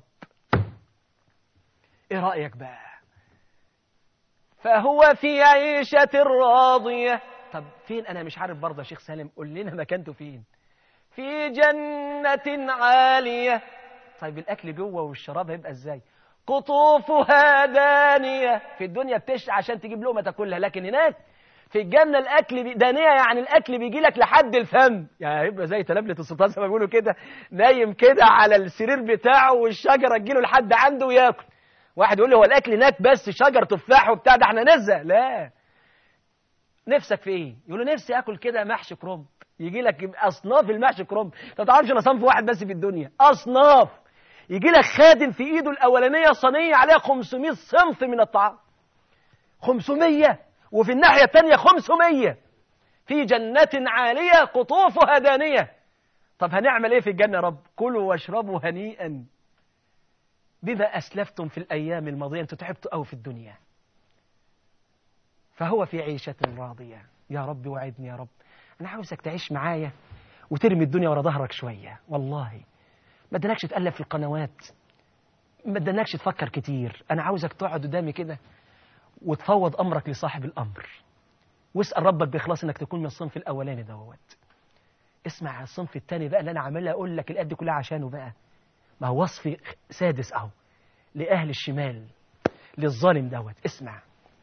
ايه رأيك بقى فهو في عيشة راضية طب فين انا مش عارف برضه يا شيخ سالم قول لنا مكانته فين في جنة عالية طيب الاكل جوه والشراب هيبقى ازاي قطوفها دانية في الدنيا بتشقى عشان تجيب لقمة تاكلها لكن هناك في الجنة الأكل بي... دانية يعني الأكل بيجي لك لحد الفم يعني هيبقى زي تلبلة السلطان زي ما بيقولوا كده نايم كده على السرير بتاعه والشجرة تجيله لحد عنده وياكل واحد يقول لي هو الأكل هناك بس شجر تفاح وبتاع ده احنا نزه لا نفسك في ايه يقول له نفسي اكل كده محشي كرنب يجي لك اصناف المحشي كرنب انت ما تعرفش الا صنف واحد بس في الدنيا اصناف يجي لك خادم في ايده الاولانيه صينيه عليها 500 صنف من الطعام 500 وفي الناحيه الثانيه 500 في جنة عالية قطوفها دانية طب هنعمل ايه في الجنة يا رب كلوا واشربوا هنيئا بما أسلفتم في الأيام الماضية أنتوا تعبتوا أوي في الدنيا فهو في عيشة راضية يا رب وعدني يا رب أنا عاوزك تعيش معايا وترمي الدنيا ورا ظهرك شوية والله ما ادناكش تقلب في القنوات ما ادناكش تفكر كتير أنا عاوزك تقعد قدامي كده وتفوض أمرك لصاحب الأمر واسأل ربك بإخلاص إنك تكون من الصنف الأولاني دوت اسمع الصنف الثاني بقى اللي أنا عمال أقول لك القد كلها عشانه بقى ما هو وصف سادس أهو لأهل الشمال للظالم دوت اسمع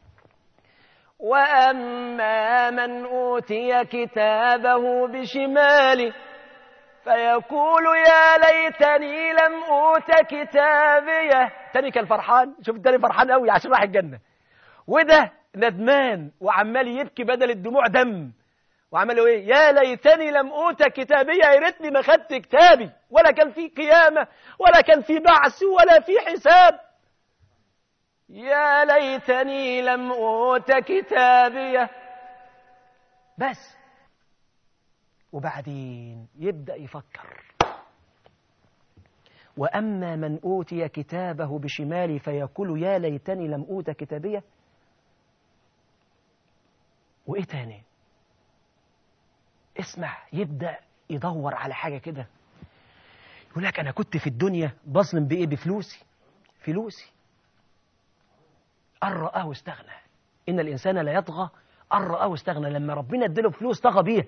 وأما من أوتي كتابه بشماله فيقول يا ليتني لم أوت كتابيه تاني كان فرحان شوف التاني فرحان قوي عشان راح الجنة وده ندمان وعمال يبكي بدل الدموع دم وعملوا ايه يا ليتني لم اوت كتابي يا ريتني ما خدت كتابي ولا كان في قيامه ولا كان في بعث ولا في حساب يا ليتني لم اوت كتابي بس وبعدين يبدا يفكر وأما من أوتي كتابه بشماله فيقول يا ليتني لم أوت كتابيه وإيه تاني اسمع يبدأ يدور على حاجة كده يقول لك أنا كنت في الدنيا بظلم بإيه بفلوسي فلوسي أن رآه استغنى إن الإنسان لا يطغى أن رآه استغنى لما ربنا اداله فلوس طغى بيها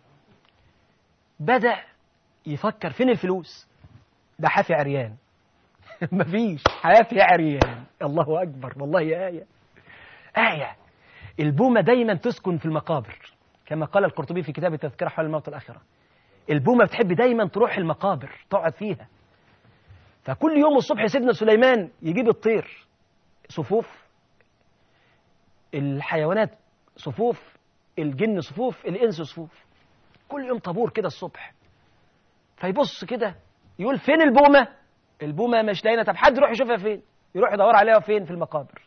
بدأ يفكر فين الفلوس ده حافي عريان مفيش حافي عريان الله أكبر والله آية آية البومة دايما تسكن في المقابر كما قال القرطبي في كتاب التذكرة حول الموت الآخرة البومة بتحب دايما تروح المقابر تقعد فيها فكل يوم الصبح سيدنا سليمان يجيب الطير صفوف الحيوانات صفوف الجن صفوف الإنس صفوف كل يوم طابور كده الصبح فيبص كده يقول فين البومة البومة مش لاقينا طب حد يروح يشوفها فين يروح يدور عليها فين في المقابر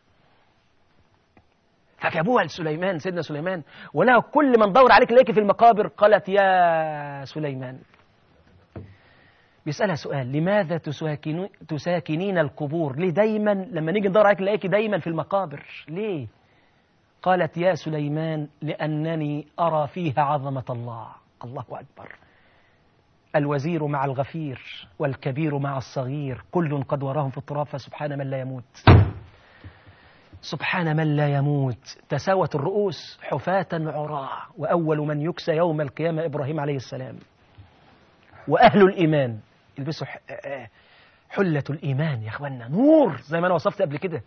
فجابوها لسليمان سيدنا سليمان ولها كل من دور عليك ليك في المقابر قالت يا سليمان بيسألها سؤال لماذا تساكنو- تساكنين القبور ليه دايما لما نيجي ندور عليك نلاقيك دايما في المقابر ليه قالت يا سليمان لأنني أرى فيها عظمة الله الله أكبر الوزير مع الغفير والكبير مع الصغير كل قد وراهم في التراب فسبحان من لا يموت سبحان من لا يموت تساوت الرؤوس حفاة عراة وأول من يكسى يوم القيامة إبراهيم عليه السلام وأهل الإيمان يلبسوا ح- آه، حلة الإيمان يا أخوانا نور زي ما أنا وصفت قبل كده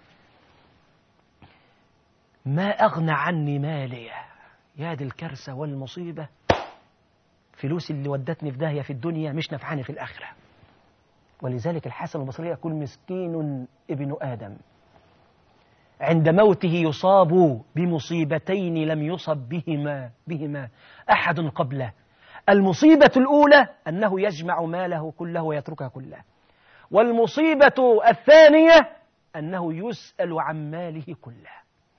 ما أغنى عني مالية يا دي الكارثة والمصيبة فلوس اللي ودتني في داهية في الدنيا مش نفعاني في الآخرة ولذلك الحسن البصري يقول مسكين ابن آدم عند موته يصاب بمصيبتين لم يصب بهما بهما أحد قبله المصيبة الأولى أنه يجمع ماله كله ويتركها كله والمصيبة الثانية أنه يسأل عن ماله كله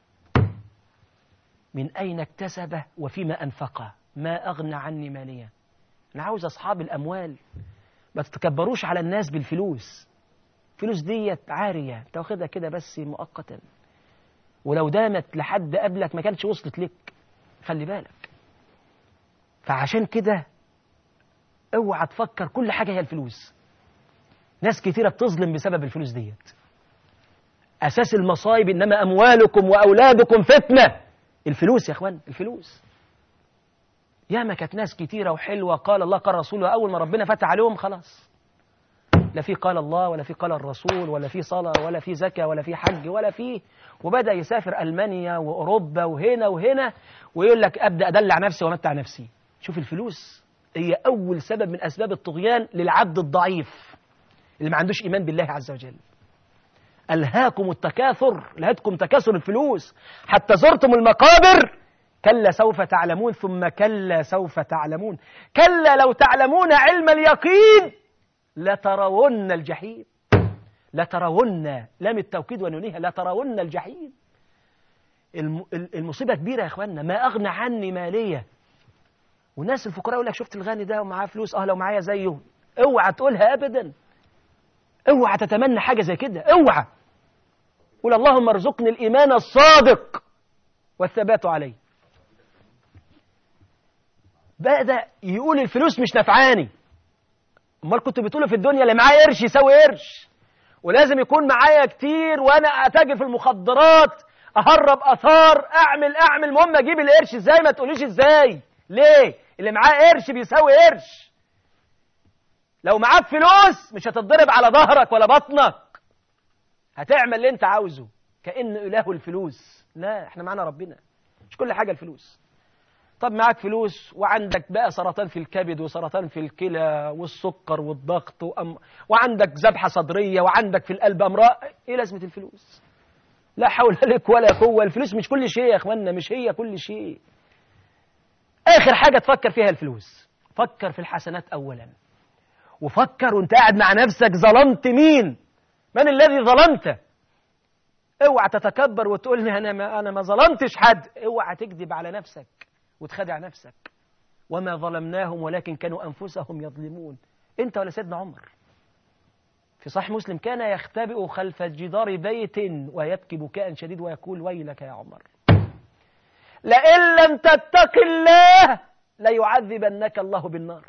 من أين اكتسبه وفيما أنفقه ما أغنى عني مالية أنا عاوز أصحاب الأموال ما تتكبروش على الناس بالفلوس فلوس ديت عارية تاخدها كده بس مؤقتا ولو دامت لحد قبلك ما كانتش وصلت لك خلي بالك فعشان كده اوعى تفكر كل حاجة هي الفلوس ناس كتيرة بتظلم بسبب الفلوس ديت أساس المصايب إنما أموالكم وأولادكم فتنة الفلوس يا أخوان الفلوس ياما كانت ناس كتيرة وحلوة قال الله قال رسوله أول ما ربنا فتح عليهم خلاص لا في قال الله ولا في قال الرسول ولا في صلاة ولا في زكاة ولا في حج ولا في وبدأ يسافر ألمانيا وأوروبا وهنا وهنا ويقول لك أبدأ أدلع نفسي وأمتع نفسي شوف الفلوس هي أول سبب من أسباب الطغيان للعبد الضعيف اللي ما عندوش إيمان بالله عز وجل ألهاكم التكاثر لهتكم تكاثر الفلوس حتى زرتم المقابر كلا سوف تعلمون ثم كلا سوف تعلمون كلا لو تعلمون علم اليقين لترون الجحيم لترون لام التوكيد ونونها لترون الجحيم الم- ال- المصيبة كبيرة يا اخوانا ما أغنى عني مالية والناس الفقراء يقول لك شفت الغني ده ومعاه فلوس اه لو معايا زيه اوعى تقولها ابدا اوعى تتمنى حاجة زي كده اوعى قول اللهم ارزقني الإيمان الصادق والثبات عليه بدأ يقول الفلوس مش نفعاني امال كنت بتقولوا في الدنيا اللي معاه قرش يساوي قرش ولازم يكون معايا كتير وانا اتاجر في المخدرات اهرب اثار اعمل اعمل المهم اجيب القرش ازاي ما تقوليش ازاي ليه اللي معاه قرش بيساوي قرش لو معاك فلوس مش هتتضرب على ظهرك ولا بطنك هتعمل اللي انت عاوزه كأن اله الفلوس لا احنا معانا ربنا مش كل حاجة الفلوس طب معاك فلوس وعندك بقى سرطان في الكبد وسرطان في الكلى والسكر والضغط وأم... وعندك ذبحة صدرية وعندك في القلب أمراض إيه لازمة الفلوس لا حول لك ولا قوة الفلوس مش كل شيء يا أخوانا مش هي كل شيء آخر حاجة تفكر فيها الفلوس فكر في الحسنات أولا وفكر وانت قاعد مع نفسك ظلمت مين من الذي ظلمته اوعى تتكبر وتقول لي انا ما انا ما ظلمتش حد اوعى تكذب على نفسك وتخدع نفسك وما ظلمناهم ولكن كانوا أنفسهم يظلمون أنت ولا سيدنا عمر في صحيح مسلم كان يختبئ خلف جدار بيت ويبكي بكاء شديد ويقول ويلك يا عمر لئن لم تتق الله ليعذبنك الله بالنار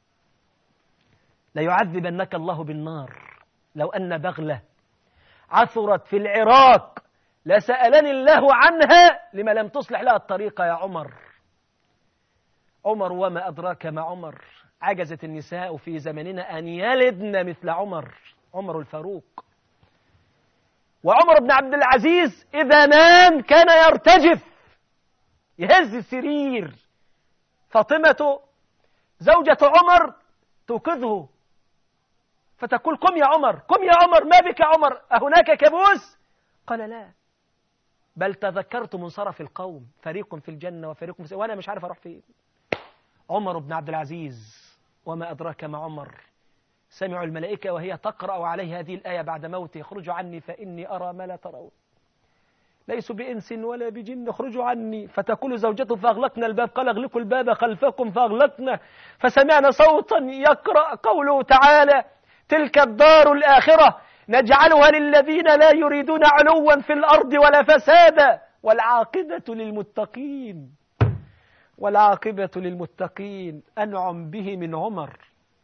ليعذبنك الله بالنار لو أن بغلة عثرت في العراق لسألني الله عنها لما لم تصلح لها الطريقة يا عمر عمر وما أدراك ما عمر عجزت النساء في زمننا أن يلدن مثل عمر عمر الفاروق وعمر بن عبد العزيز إذا نام كان يرتجف يهز السرير فاطمة زوجة عمر توقظه فتقول قم يا عمر قم يا عمر ما بك يا عمر أهناك كابوس قال لا بل تذكرت منصرف القوم فريق في الجنة وفريق في وأنا مش عارف أروح فين عمر بن عبد العزيز وما أدراك ما عمر سمعوا الملائكة وهي تقرأ عليه هذه الآية بعد موته اخرجوا عني فإني أرى ما لا ترون ليسوا بإنس ولا بجن اخرجوا عني فتقول زوجته فأغلقنا الباب قال اغلقوا الباب خلفكم فأغلقنا فسمعنا صوتا يقرأ قوله تعالى تلك الدار الآخرة نجعلها للذين لا يريدون علوا في الأرض ولا فسادا والعاقبة للمتقين والعاقبة للمتقين أنعم به من عمر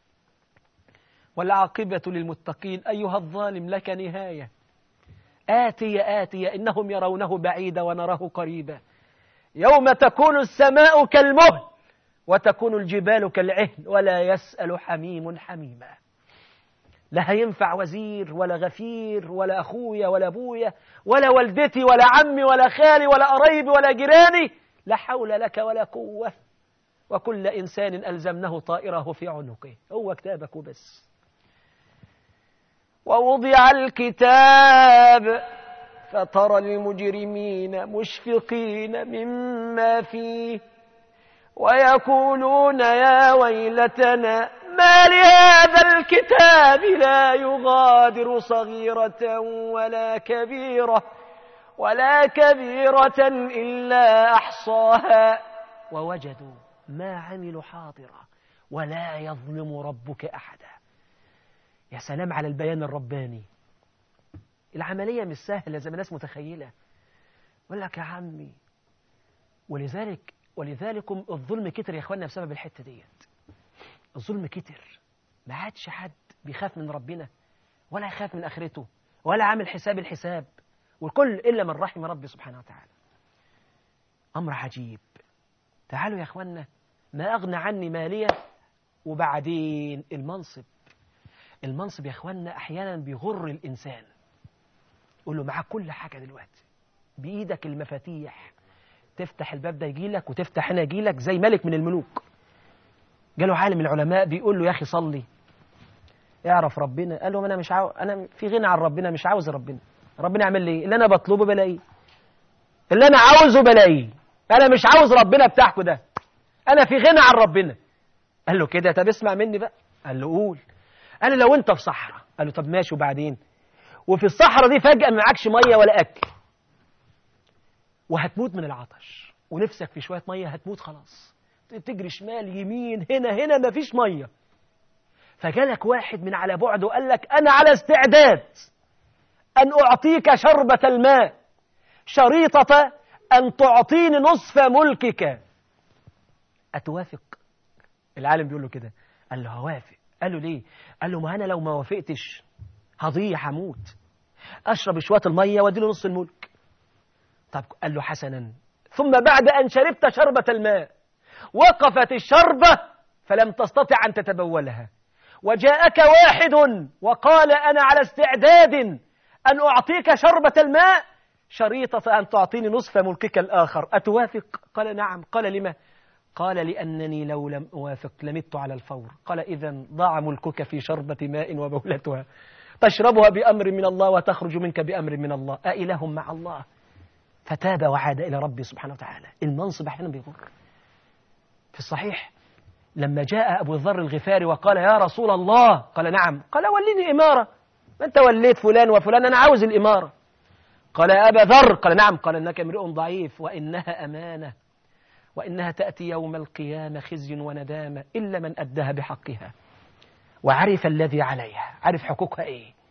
والعاقبة للمتقين أيها الظالم لك نهاية آتي آتي إنهم يرونه بعيدا ونراه قريبا يوم تكون السماء كالمهل وتكون الجبال كالعهن ولا يسأل حميم حميما لا هينفع وزير ولا غفير ولا أخويا ولا أبويا ولا والدتي ولا عمي ولا خالي ولا قرايبي ولا جيراني لا حول لك ولا قوة وكل إنسان ألزمناه طائره في عنقه هو كتابك وبس ووضع الكتاب فترى المجرمين مشفقين مما فيه ويقولون يا ويلتنا ما لهذا الكتاب لا يغادر صغيرة ولا كبيرة ولا كبيرة إلا أحصاها ووجدوا ما عملوا حاضرا ولا يظلم ربك أحدا يا سلام على البيان الرباني العملية مش سهلة زي ما الناس متخيلة يقول لك يا عمي ولذلك ولذلكم الظلم كتر يا اخواننا بسبب الحتة ديت الظلم كتر ما عادش حد بيخاف من ربنا ولا يخاف من آخرته ولا عامل حساب الحساب والكل إلا من رحم ربي سبحانه وتعالى أمر عجيب تعالوا يا اخواننا ما أغنى عني مالية وبعدين المنصب المنصب يا اخواننا أحيانا بيغر الإنسان يقول له معاك كل حاجة دلوقتي بإيدك المفاتيح تفتح الباب ده يجي لك وتفتح هنا يجي لك زي ملك من الملوك جاله عالم العلماء بيقول له يا أخي صلي اعرف ربنا قال له أنا مش عاو... أنا في غنى عن ربنا مش عاوز ربنا ربنا يعمل لي إيه؟ اللي أنا بطلبه بلاقيه اللي أنا عاوزه بلاقيه أنا مش عاوز ربنا بتاعكوا ده أنا في غنى عن ربنا قال له كده طب اسمع مني بقى قال له قول قال له لو أنت في صحراء قال له طب ماشي وبعدين وفي الصحراء دي فجأة ما معكش مية ولا أكل وهتموت من العطش ونفسك في شوية مية هتموت خلاص تجري شمال يمين هنا هنا مفيش مية فجالك واحد من على بعد وقال لك أنا على استعداد أن أعطيك شربة الماء شريطة أن تعطيني نصف ملكك أتوافق العالم بيقول له كده قال له هوافق قال له ليه قال له ما أنا لو ما وافقتش هضيع هموت أشرب شوية المية وادي له نص الملك طب قال له حسنا ثم بعد أن شربت شربة الماء وقفت الشربة فلم تستطع أن تتبولها وجاءك واحد وقال أنا على استعداد أن أعطيك شربة الماء شريطة أن تعطيني نصف ملكك الآخر أتوافق؟ قال نعم قال لما؟ قال لأنني لو لم أوافق لمت على الفور قال إذا ضاع ملكك في شربة ماء وبولتها تشربها بأمر من الله وتخرج منك بأمر من الله أإله مع الله فتاب وعاد إلى ربي سبحانه وتعالى المنصب أحيانا بيغر في الصحيح لما جاء أبو الذر الغفاري وقال يا رسول الله قال نعم قال وليني إمارة ما أنت وليت فلان وفلان أنا عاوز الإمارة قال يا أبا ذر قال نعم قال إنك امرئ ضعيف وإنها أمانة وإنها تأتي يوم القيامة خزي وندامة إلا من أداها بحقها وعرف الذي عليها عرف حقوقها إيه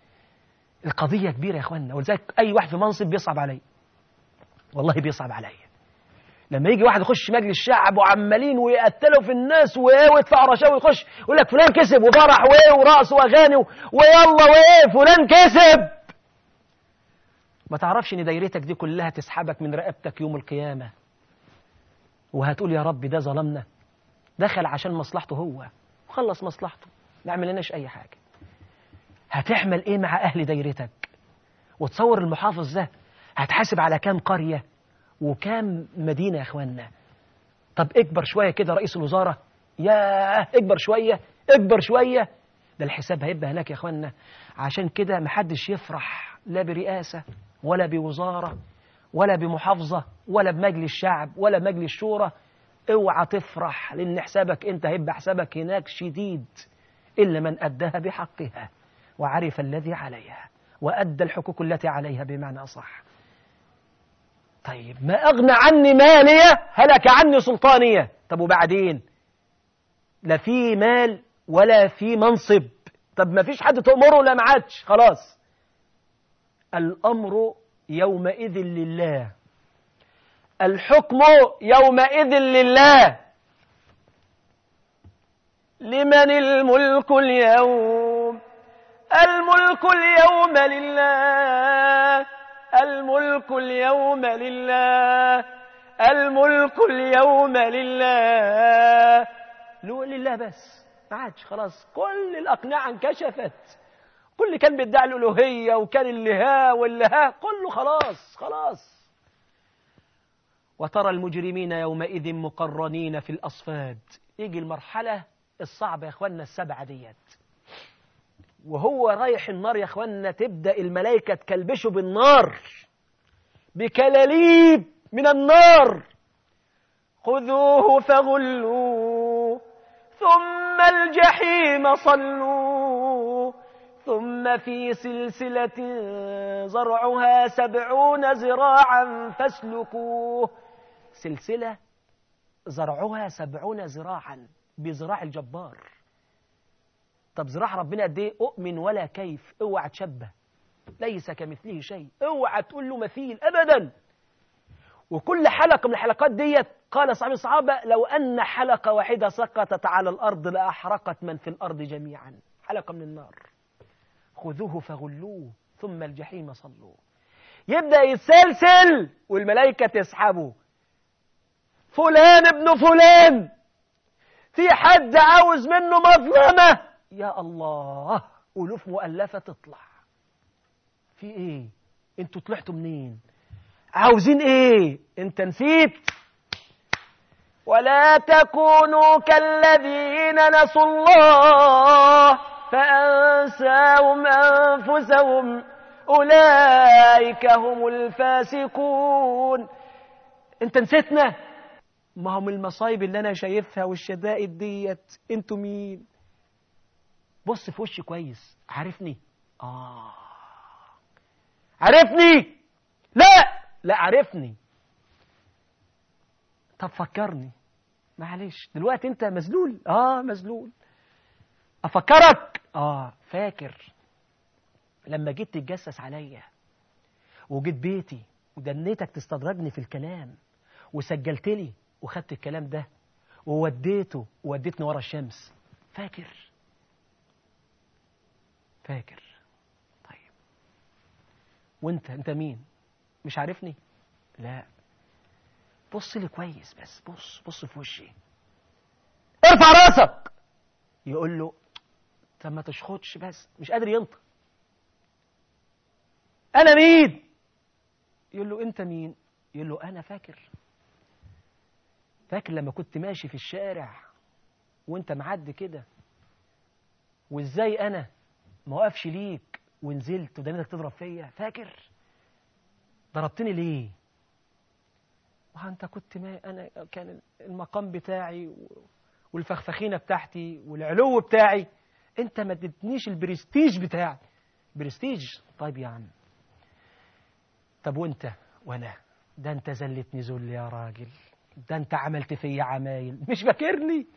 القضية كبيرة يا اخوانا ولذلك اي واحد في منصب بيصعب عليا والله بيصعب عليا لما يجي واحد يخش مجلس الشعب وعمالين ويقتلوا في الناس وايه ويدفعوا رشاوي يخش يقول لك فلان كسب وفرح وايه ورقص واغاني و- ويلا وايه فلان كسب ما تعرفش ان دايرتك دي كلها تسحبك من رقبتك يوم القيامة وهتقول يا رب ده ظلمنا دخل عشان مصلحته هو وخلص مصلحته ما عملناش اي حاجة هتعمل ايه مع اهل دايرتك وتصور المحافظ ده هتحاسب على كام قرية وكام مدينة يا اخوانا طب اكبر شوية كده رئيس الوزارة ياه اكبر شوية اكبر شوية ده الحساب هيبقى هناك يا اخوانا عشان كده محدش يفرح لا برئاسة ولا بوزارة ولا بمحافظة ولا بمجلس شعب ولا بمجلس شورى اوعى تفرح لان حسابك انت هيبقى حسابك هناك شديد الا من اداها بحقها وعرف الذي عليها وادى الحقوق التي عليها بمعنى اصح طيب ما أغنى عني مالية هلك عني سلطانية طب وبعدين لا في مال ولا في منصب طب ما فيش حد تأمره لا ما عادش خلاص الأمر يومئذ لله الحكم يومئذ لله لمن الملك اليوم الملك اليوم لله الملك اليوم لله الملك اليوم لله له لله بس ما عادش خلاص كل الأقنعة انكشفت كل اللي كان بيدعي الألوهية وكان اللي ها واللي ها كله خلاص خلاص وترى المجرمين يومئذ مقرنين في الأصفاد يجي المرحلة الصعبة يا اخوانا السبعة ديت وهو رايح النار يا اخوانا تبدأ الملائكة تكلبشه بالنار بكلاليب من النار خذوه فغلوه ثم الجحيم صلوه ثم في سلسلة زرعها سبعون زراعا فاسلكوه سلسلة زرعها سبعون زراعا بزراع الجبار طب زراع ربنا قد ايه اؤمن ولا كيف اوعى تشبه ليس كمثله شيء اوعى تقول له مثيل ابدا وكل حلقة من الحلقات ديت قال صاحب الصحابة لو أن حلقة واحدة سقطت على الأرض لأحرقت من في الأرض جميعا حلقة من النار خذوه فغلوه ثم الجحيم صلوه يبدأ يتسلسل والملائكة تسحبه فلان ابن فلان في حد عاوز منه مظلمة يا الله ألوف مؤلفة تطلع في ايه انتوا طلعتوا منين عاوزين ايه انت نسيت ولا تكونوا كالذين نسوا الله فأنساهم أنفسهم أولئك هم الفاسقون انت نسيتنا ما هم المصايب اللي انا شايفها والشدائد ديت انتوا مين بص في وشي كويس عارفني اه عارفني لا لا عارفني طب فكرني معلش دلوقتي انت مذلول اه مذلول افكرك اه فاكر لما جيت تتجسس عليا وجيت بيتي ودنيتك تستدرجني في الكلام وسجلت لي وخدت الكلام ده ووديته ووديتني ورا الشمس فاكر فاكر طيب وانت انت مين مش عارفني لا بص لي كويس بس بص بص في وشي ارفع راسك يقول له طب ما تشخطش بس مش قادر ينطق انا مين يقول له انت مين يقول له انا فاكر فاكر لما كنت ماشي في الشارع وانت معدي كده وازاي انا ما وقفش ليك ونزلت ودنيتك تضرب فيا فاكر ضربتني ليه وانت كنت ما انا كان المقام بتاعي والفخفخينه بتاعتي والعلو بتاعي انت ما ادتنيش البرستيج بتاعي برستيج طيب يا عم طب وانت وانا ده انت زلتني ذل يا راجل ده انت عملت فيا عمايل مش فاكرني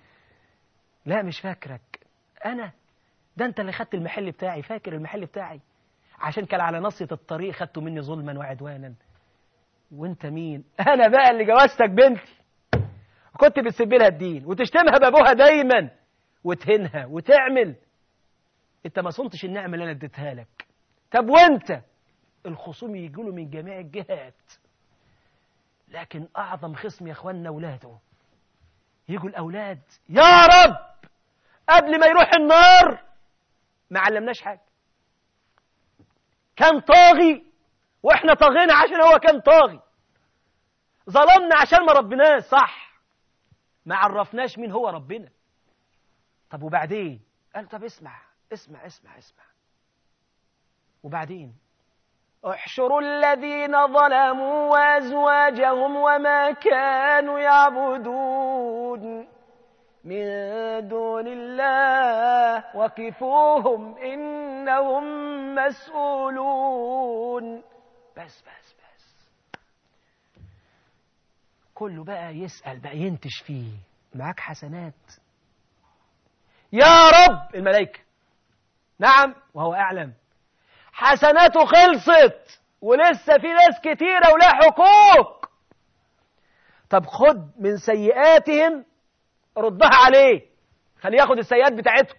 لا مش فاكرك انا ده انت اللي خدت المحل بتاعي فاكر المحل بتاعي عشان كان على نصية الطريق خدته مني ظلما وعدوانا وانت مين انا بقى اللي جوزتك بنتي كنت بتسيب لها الدين وتشتمها بابوها دايما وتهنها وتعمل انت ما صنتش النعمه اللي انا اديتها لك طب وانت الخصوم يجوا له من جميع الجهات لكن اعظم خصم يا اخواننا اولاده يجوا الاولاد يا رب قبل ما يروح النار ما علمناش حاجه كان طاغي واحنا طاغينا عشان هو كان طاغي ظلمنا عشان ما ربناش صح ما عرفناش مين هو ربنا طب وبعدين قال طب اسمع اسمع اسمع اسمع وبعدين احشروا الذين ظلموا وازواجهم وما كانوا يعبدون من دون الله وقفوهم انهم مسؤولون بس بس بس كله بقى يسأل بقى ينتش فيه معاك حسنات يا رب الملائكة نعم وهو أعلم حسناته خلصت ولسه في ناس كتيرة ولا حقوق طب خد من سيئاتهم ردها عليه خليه ياخد السيئات بتاعته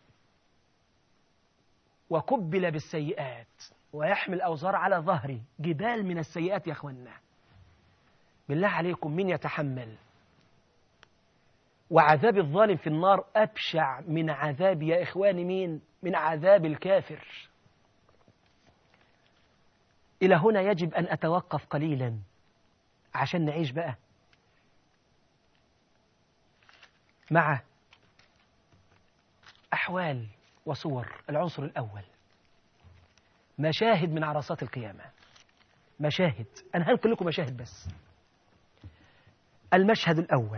وكبل بالسيئات ويحمل أوزار على ظهره جبال من السيئات يا أخوانا بالله عليكم مين يتحمل وعذاب الظالم في النار أبشع من عذاب يا إخواني مين من عذاب الكافر إلى هنا يجب أن أتوقف قليلا عشان نعيش بقى مع أحوال وصور العنصر الأول مشاهد من عرصات القيامة مشاهد أنا هنقل لكم مشاهد بس المشهد الأول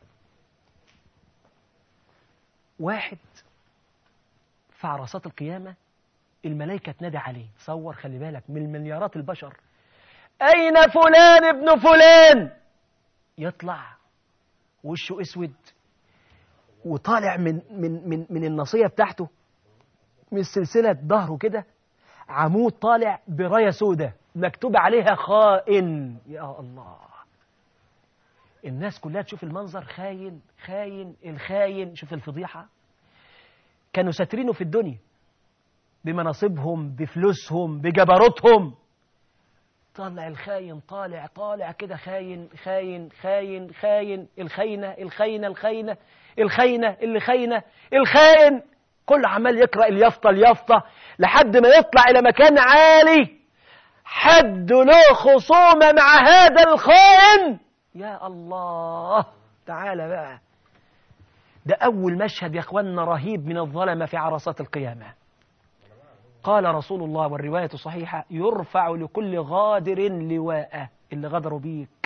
واحد في عرصات القيامة الملائكة تنادي عليه تصور خلي بالك من مليارات البشر أين فلان ابن فلان يطلع وشه اسود وطالع من من من من النصيه بتاعته من سلسله ظهره كده عمود طالع برايه سودة مكتوب عليها خائن يا الله الناس كلها تشوف المنظر خاين خاين الخاين شوف الفضيحه كانوا ساترينه في الدنيا بمناصبهم بفلوسهم بجبروتهم طالع الخاين طالع طالع كده خاين خاين خاين خاين الخاينة الخاينة الخاينة الخاينة اللي خاينة الخائن كل عمال يقرأ اليافطة اليافطة لحد ما يطلع إلى مكان عالي حد له خصومة مع هذا الخائن يا الله تعالى بقى ده أول مشهد يا أخوانا رهيب من الظلمة في عرصات القيامة قال رسول الله والرواية صحيحة يرفع لكل غادر لواءه اللي غدروا بيك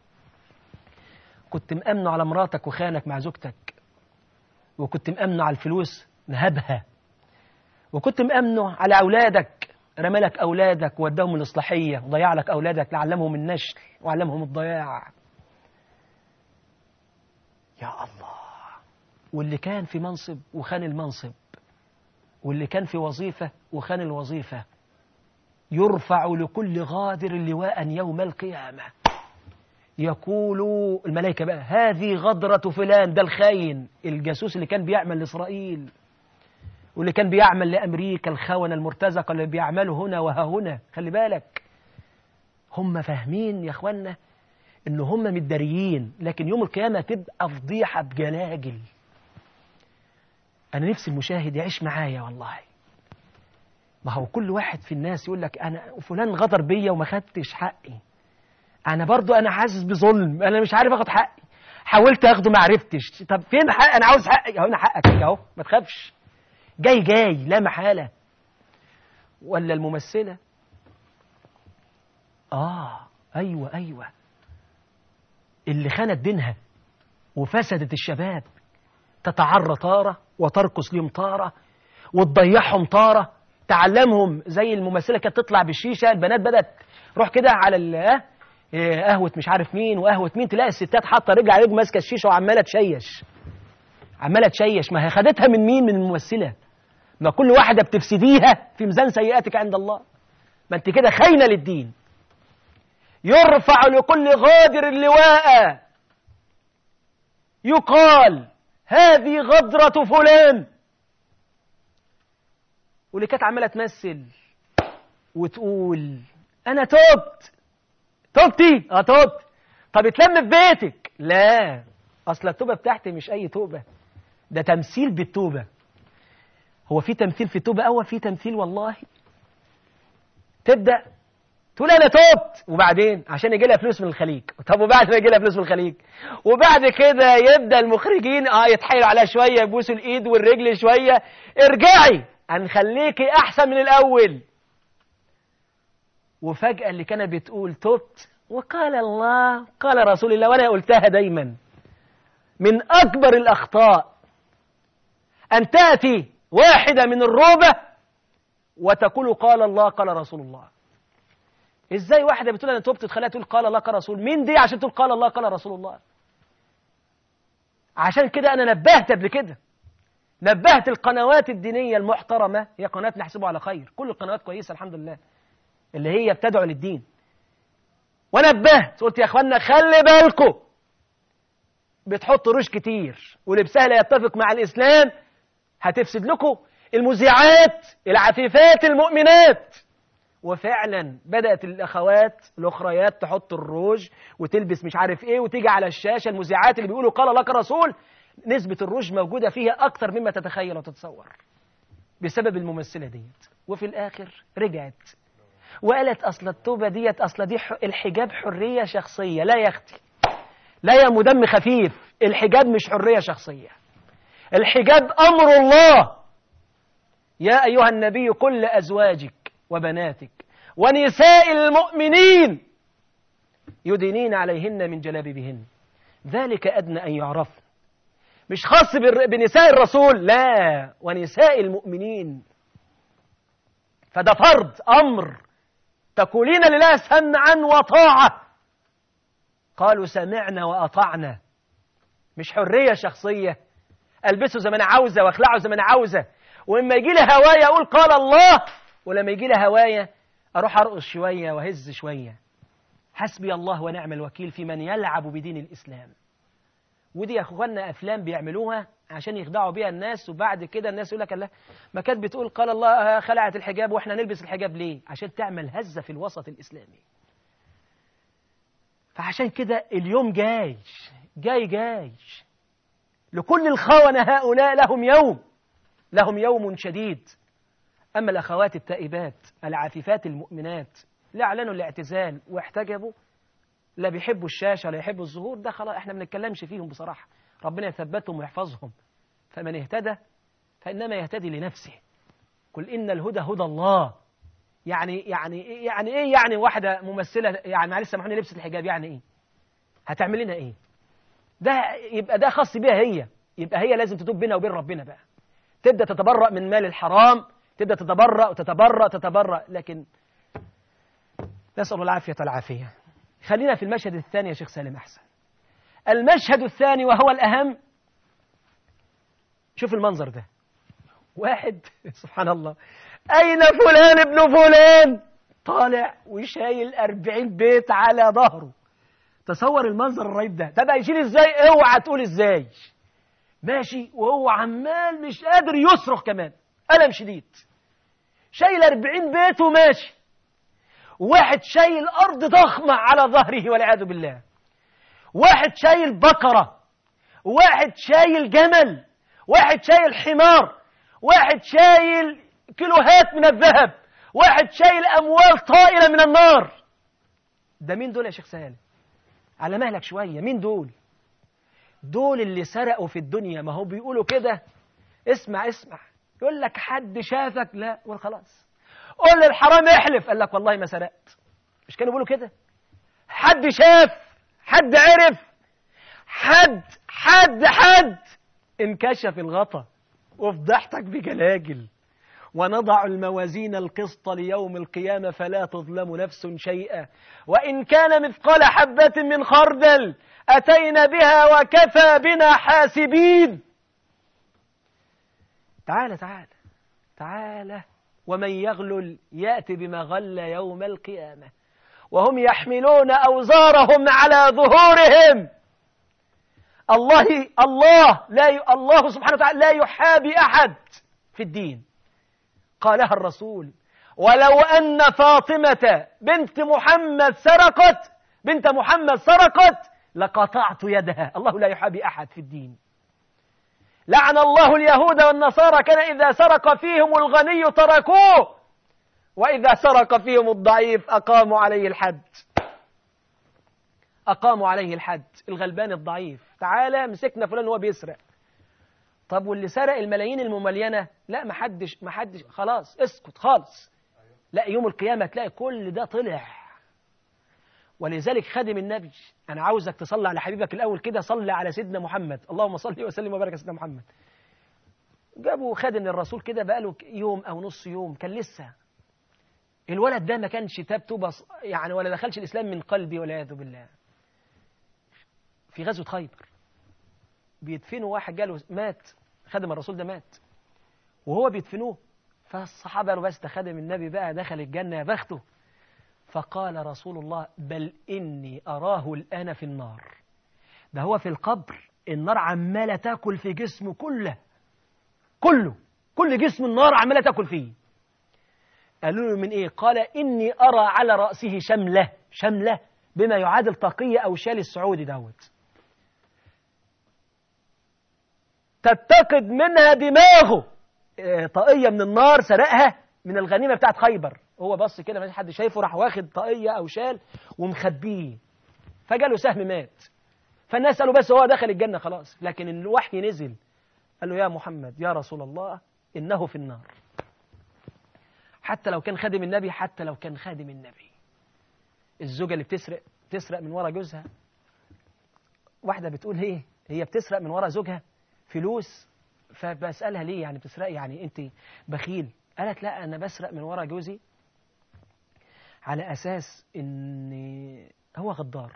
كنت مأمنه على مراتك وخانك مع زوجتك وكنت مأمنه على الفلوس نهبها وكنت مأمنه على أولادك رملك أولادك ووداهم الإصلاحية وضيع لك أولادك لعلمهم النشل وعلمهم الضياع يا الله واللي كان في منصب وخان المنصب واللي كان في وظيفة وخان الوظيفة يرفع لكل غادر لواء يوم القيامة يقول الملائكة بقى هذه غدرة فلان ده الخاين الجاسوس اللي كان بيعمل لإسرائيل واللي كان بيعمل لأمريكا الخونة المرتزقة اللي بيعملوا هنا وها هنا خلي بالك هم فاهمين يا اخوانا ان هم متداريين لكن يوم القيامة تبقى فضيحة بجلاجل أنا نفسي المشاهد يعيش معايا والله ما هو كل واحد في الناس يقول لك أنا فلان غدر بيا وما خدتش حقي أنا برضو أنا حاسس بظلم أنا مش عارف أخد حقي حاولت أخده ما عرفتش طب فين حق أنا عاوز حقي أهو أنا حقك أهو ما تخافش جاي جاي لا محالة ولا الممثلة آه أيوة أيوة اللي خانت دينها وفسدت الشباب تتعرى طارة وترقص ليهم طارة وتضيعهم طارة تعلمهم زي الممثلة كانت تطلع بالشيشة البنات بدأت روح كده على ال قهوة مش عارف مين وقهوة مين تلاقي الستات حاطة رجل على رجل ماسكة الشيشة وعمالة تشيش عمالة تشيش ما هي خدتها من مين من الممثلة ما كل واحدة بتفسديها في ميزان سيئاتك عند الله ما انت كده خاينة للدين يرفع لكل غادر اللواء يقال هذه غدرة فلان واللي كانت عمالة تمثل وتقول أنا تبت تبتي اه تبت طب اتلم في بيتك لا أصل التوبة بتاعتي مش أي توبة ده تمثيل بالتوبة هو في تمثيل في التوبة أول في تمثيل والله تبدأ تقول أنا توبت وبعدين عشان يجي لها فلوس من الخليج طب وبعد ما يجي لها فلوس من الخليج وبعد كده يبدأ المخرجين اه يتحايلوا عليها شوية يبوسوا الإيد والرجل شوية ارجعي هنخليكي أحسن من الأول وفجأة اللي كانت بتقول تبت وقال الله قال رسول الله وأنا قلتها دايما من أكبر الأخطاء أن تأتي واحدة من الروبة وتقول قال الله قال رسول الله ازاي واحدة بتقول انا توبت تخليها تقول قال الله قال رسول مين دي عشان تقول قال الله قال رسول الله عشان كده انا نبهت قبل كده نبهت القنوات الدينية المحترمة هي قناة نحسبها على خير كل القنوات كويسة الحمد لله اللي هي بتدعو للدين ونبهت قلت يا اخوانا خلي بالكم بتحط روش كتير ولبسها لا يتفق مع الاسلام هتفسد لكم المذيعات العفيفات المؤمنات وفعلا بدأت الأخوات الأخريات تحط الروج وتلبس مش عارف إيه وتيجي على الشاشة المذيعات اللي بيقولوا قال لك رسول نسبة الروج موجودة فيها أكتر مما تتخيل وتتصور بسبب الممثلة ديت وفي الآخر رجعت وقالت أصل التوبة ديت أصل دي الحجاب حرية شخصية لا يا أختي لا يا مدم خفيف الحجاب مش حرية شخصية الحجاب أمر الله يا أيها النبي قل لأزواجك وبناتك ونساء المؤمنين يدينين عليهن من جلابيبهن ذلك أدنى أن يعرفن مش خاص بنساء الرسول لا ونساء المؤمنين فده فرض أمر تقولين لله سمعا وطاعة قالوا سمعنا وأطعنا مش حرية شخصية ألبسه زي ما أنا عاوزة وأخلعه زي ما أنا عاوزة وإما يجي لي هواية أقول قال الله ولما يجي لي هواية أروح أرقص شوية وهز شوية حسبي الله ونعم الوكيل في من يلعب بدين الإسلام ودي يا أخوانا أفلام بيعملوها عشان يخدعوا بيها الناس وبعد كده الناس يقول لك الله ما كانت بتقول قال الله خلعت الحجاب واحنا نلبس الحجاب ليه عشان تعمل هزة في الوسط الإسلامي فعشان كده اليوم جاي جاي جاي لكل الخونة هؤلاء لهم يوم لهم يوم شديد أما الأخوات التائبات العفيفات المؤمنات لا أعلنوا الاعتزال واحتجبوا لا بيحبوا الشاشة ولا يحبوا الظهور ده خلاص احنا ما بنتكلمش فيهم بصراحة ربنا يثبتهم ويحفظهم فمن اهتدى فإنما يهتدي لنفسه قل إن الهدى هدى الله يعني يعني يعني ايه يعني واحدة ممثلة يعني معلش سامحوني لبست الحجاب يعني ايه هتعمل لنا ايه ده يبقى ده خاص بيها هي يبقى هي لازم تتوب بينها وبين ربنا بقى تبدأ تتبرأ من مال الحرام تبدأ تتبرأ وتتبرأ تتبرأ لكن نسأل العافية العافية خلينا في المشهد الثاني يا شيخ سالم أحسن المشهد الثاني وهو الأهم شوف المنظر ده واحد سبحان الله أين فلان ابن فلان طالع وشايل أربعين بيت على ظهره تصور المنظر الرهيب ده طب هيشيل ازاي اوعى تقول ازاي ماشي وهو عمال مش قادر يصرخ كمان ألم شديد شايل أربعين بيت وماشي واحد شايل أرض ضخمة على ظهره والعياذ بالله واحد شايل بقرة واحد شايل جمل واحد شايل حمار واحد شايل كيلوهات من الذهب واحد شايل أموال طائلة من النار ده مين دول يا شيخ سهل على مهلك شوية مين دول دول اللي سرقوا في الدنيا ما هو بيقولوا كده اسمع اسمع يقول لك حد شافك لا قول خلاص قول للحرام احلف قال لك والله ما سرقت مش كانوا بيقولوا كده حد شاف حد عرف حد حد حد انكشف الغطا وفضحتك بجلاجل ونضع الموازين القسط ليوم القيامة فلا تظلم نفس شيئا وإن كان مثقال حبة من خردل أتينا بها وكفى بنا حاسبين تعال تعال تعالى ومن يغلل يأتي بما غل يوم القيامة وهم يحملون أوزارهم على ظهورهم الله الله لا ي... الله سبحانه وتعالى لا يحابي أحد في الدين قالها الرسول ولو أن فاطمة بنت محمد سرقت بنت محمد سرقت لقطعت يدها الله لا يحابي أحد في الدين لعن الله اليهود والنصارى كان إذا سرق فيهم الغني تركوه وإذا سرق فيهم الضعيف أقاموا عليه الحد أقاموا عليه الحد الغلبان الضعيف تعالى مسكنا فلان وهو بيسرق طب واللي سرق الملايين المملينة لا محدش محدش خلاص اسكت خالص لا يوم القيامة تلاقي كل ده طلع ولذلك خادم النبي أنا عاوزك تصلي على حبيبك الأول كده صلي على سيدنا محمد اللهم صل وسلم وبارك على سيدنا محمد جابوا خادم الرسول كده بقاله يوم أو نص يوم كان لسه الولد ده ما كانش تاب توبة يعني ولا دخلش الإسلام من قلبي والعياذ بالله في غزوة خيبر بيدفنوا واحد جاله مات خادم الرسول ده مات وهو بيدفنوه فالصحابة قالوا بس ده خادم النبي بقى دخل الجنة يا بخته فقال رسول الله بل إني أراه الآن في النار ده هو في القبر النار عمالة تاكل في جسمه كله كله كل جسم النار عمالة تاكل فيه قالوا له من إيه قال إني أرى على رأسه شملة شملة بما يعادل طاقية أو شال السعودي دوت تتقد منها دماغه طاقية من النار سرقها من الغنيمة بتاعت خيبر هو بص كده مفيش حد شايفه راح واخد طاقية أو شال ومخبيه فجاله سهم مات فالناس قالوا بس هو دخل الجنة خلاص لكن الوحي نزل قال له يا محمد يا رسول الله إنه في النار حتى لو كان خادم النبي حتى لو كان خادم النبي الزوجة اللي بتسرق تسرق من ورا جوزها واحدة بتقول هي هي بتسرق من ورا زوجها فلوس فبسألها ليه يعني بتسرقي يعني انت بخيل قالت لا انا بسرق من ورا جوزي على اساس ان هو غدار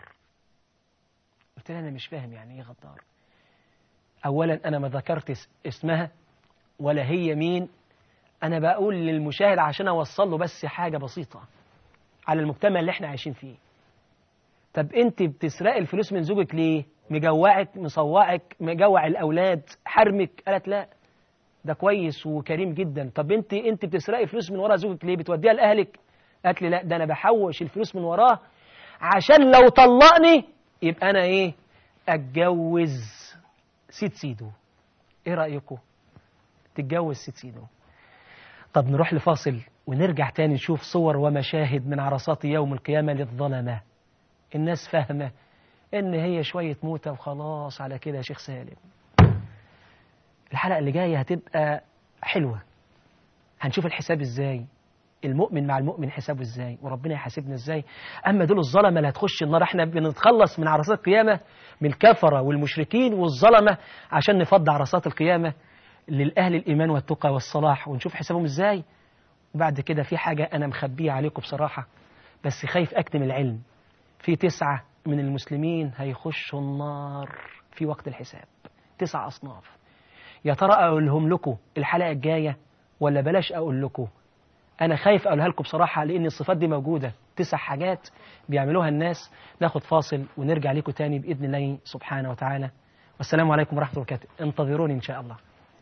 قلت لها انا مش فاهم يعني ايه غدار اولا انا ما ذكرت اسمها ولا هي مين انا بقول للمشاهد عشان اوصل له بس حاجه بسيطه على المجتمع اللي احنا عايشين فيه طب انت بتسرقي الفلوس من زوجك ليه مجوعك مصوعك مجوع الاولاد حرمك قالت لا ده كويس وكريم جدا طب انت انت بتسرقي فلوس من ورا زوجك ليه بتوديها لاهلك قالت لي لا ده انا بحوش الفلوس من وراه عشان لو طلقني يبقى انا ايه اتجوز سيد سيدو ايه رايكم تتجوز سيد سيدو طب نروح لفاصل ونرجع تاني نشوف صور ومشاهد من عرصات يوم القيامه للظلمه الناس فاهمه ان هي شويه موته وخلاص على كده يا شيخ سالم الحلقه اللي جايه هتبقى حلوه هنشوف الحساب ازاي المؤمن مع المؤمن حسابه ازاي وربنا يحاسبنا ازاي اما دول الظلمه اللي هتخش النار احنا بنتخلص من عرصات القيامه من الكفره والمشركين والظلمه عشان نفض عرصات القيامه للاهل الايمان والتقى والصلاح ونشوف حسابهم ازاي وبعد كده في حاجه انا مخبيه عليكم بصراحه بس خايف اكتم العلم في تسعه من المسلمين هيخشوا النار في وقت الحساب تسع اصناف يا ترى اقولهم لكم الحلقه الجايه ولا بلاش اقول لكم انا خايف اقولها لكم بصراحه لان الصفات دي موجوده تسع حاجات بيعملوها الناس ناخد فاصل ونرجع لكم تاني باذن الله سبحانه وتعالى والسلام عليكم ورحمه الله وبركاته انتظروني ان شاء الله